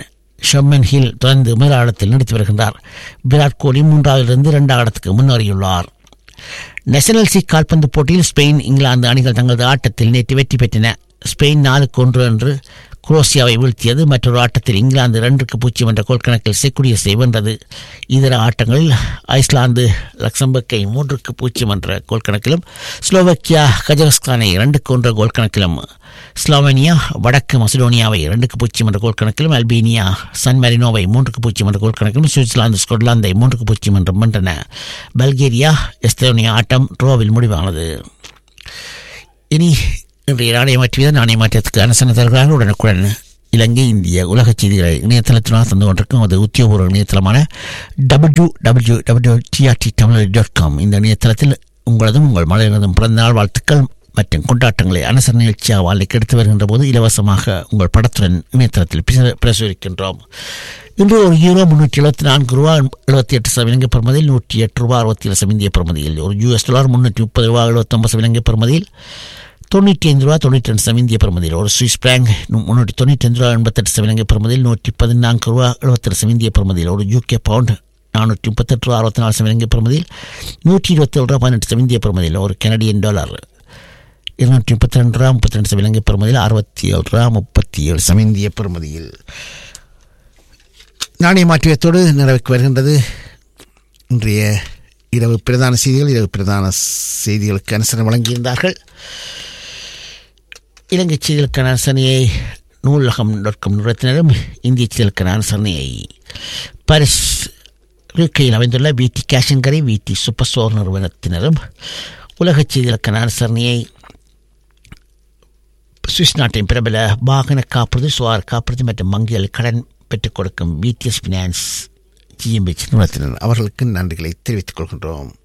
S3: ஷம்மன் ஹில் தொடர்ந்து முதலாளத்தில் நடித்து வருகின்றார் விராட் கோலி மூன்றாவதிலிருந்து இரண்டாம் இடத்துக்கு முன்னேறியுள்ளார் நேஷனல் லீக் கால்பந்து போட்டியில் ஸ்பெயின் இங்கிலாந்து அணிகள் தங்களது ஆட்டத்தில் நேற்று வெற்றி பெற்றன ஸ்பெயின் நாலுக்கு ஒன்று என்று குரோசியாவை வீழ்த்தியது மற்றொரு ஆட்டத்தில் இங்கிலாந்து இரண்டுக்கு பூஜ்ஜியம் என்ற கோல் கணக்கில் செக்குடியஸை வென்றது இதர ஆட்டங்களில் ஐஸ்லாந்து லக்சம்பர்க்கை மூன்றுக்கு பூஜ்ஜியம் என்ற கோல் கணக்கிலும் ஸ்லோவக்கியா கஜகஸ்தானை இரண்டுக்கு ஒன்ற கோல் கணக்கிலும் ஸ்லோவேனியா வடக்கு மசிடோனியாவை இரண்டுக்கு பூஜ்ஜியம் என்ற கோல் கணக்கிலும் அல்பீனியா சன் மெரினோவை மூன்றுக்கு பூஜ்ஜியம் என்ற கோல் கணக்கிலும் சுவிட்சர்லாந்து ஸ்கொட்லாந்தை மூன்றுக்கு பூஜ்ஜியம் என்றும் வென்றன பல்கேரியா எஸ்தோனியா ஆட்டம் ட்ரோவில் முடிவானது இனி இன்றைய நாணய மாற்றியதான் நாணய மாற்றத்துக்கு அனுசரணை தருகிறார்கள் உடனுக்குடன் இலங்கை இந்திய உலக செய்திகளை இணையதளத்தினால் தந்து கொண்டிருக்கும் அது உத்தியோகபூர்வ இணையதளமான W W W TRT Tamil dot com இந்த இணையதளத்தில் உங்களதும் உங்கள் மலையினதும் பிறந்த நாள் வாழ்த்துக்கள் மற்றும் கொண்டாட்டங்களை அனுசரணை நிகழ்ச்சியாக வாழ்க்கை எடுத்து வருகின்ற போது இலவசமாக உங்கள் படத்துடன் இணையதளத்தில் பிரசு- பிரசுரிக்கின்றோம் இன்று ஒரு யூரோ முன்னூற்றி எழுபத்தி நான்கு ரூபா எழுபத்தி எட்டு சதவீதம் இலங்கை பெறுமதியில் நூற்றி எட்டு ரூபா அறுபத்தி ஏழு சதவீந்திய பெறுமதியில் ஒரு யூஎஸ் டாலர் முன்னூற்றி முப்பது ரூபா எழுபத்தொம்பது சதவீதம் இலங்கை பெறுமதியில் தொண்ணூற்றி ஐந்து ரூபா தொண்ணூற்றி ரெண்டு சதவீதம் இந்திய பெறுமதியில் ஒரு சுவிஸ் பேங்க் முன்னூற்றி தொண்ணூற்றி ஐந்து ரூபா எண்பத்தெட்டு சதவீதம் இலங்கை பெறுமதியில் நூற்றி பதினான்கு ரூபா எழுபத்தெட்டு சதவீதம் இந்திய பெறுமதியில் ஒரு யூகே பவுண்ட் நானூற்றி முப்பத்தெட்டு ரூபா அறுபத்தி நாலு சதவீதம் இலங்கை பெறுமதியில் நூற்றி இருபத்தேழு ரூபா பதினெட்டு சதவீதம் இந்திய பெறுமதியில் ஒரு கனடியன் டாலர் இருநூற்றி முப்பத்தி ரெண்டு ரூபா முப்பத்தி ரெண்டு சதவீதம் இலங்கை பெறுமதியில் அறுபத்தி ஏழு ரூபா முப்பத்தி ஏழு சதவீதம் இந்திய பெறுமதியில் நாணய மாற்றியத்தோடு நிறைவுக்கு வருகின்றது இன்றைய இரவு பிரதான செய்திகள் இரவு பிரதான செய்திகளுக்கு அனுசரணை வழங்கியிருந்தார்கள் இலங்கை செய்திகளுக்கான அனுசரணையை நூலகம் டாட் காம் நிறுவனத்தினரும் இந்திய செய்திகளுக்கான அனுசரணையை பாரிஸ் இருக்கையில் அமைந்துள்ள விடி கேஷன்கரை விடி சூப்பர் ஸ்டோர் நிறுவனத்தினரும் உலக செய்திகளுக்கான அனுசரணையை சுவிஸ் நாட்டின் பிரபல வாகன காப்புறுதி சுவார் காப்புறுதி மற்றும் வங்கிகள் கடன் பெற்றுக் கொடுக்கும் விடிஎஸ் ஃபினான்ஸ் ஜிஎம்பிஎச் நிறுவனத்தினர் அவர்களுக்கு நன்றிகளை தெரிவித்துக் கொள்கின்றோம்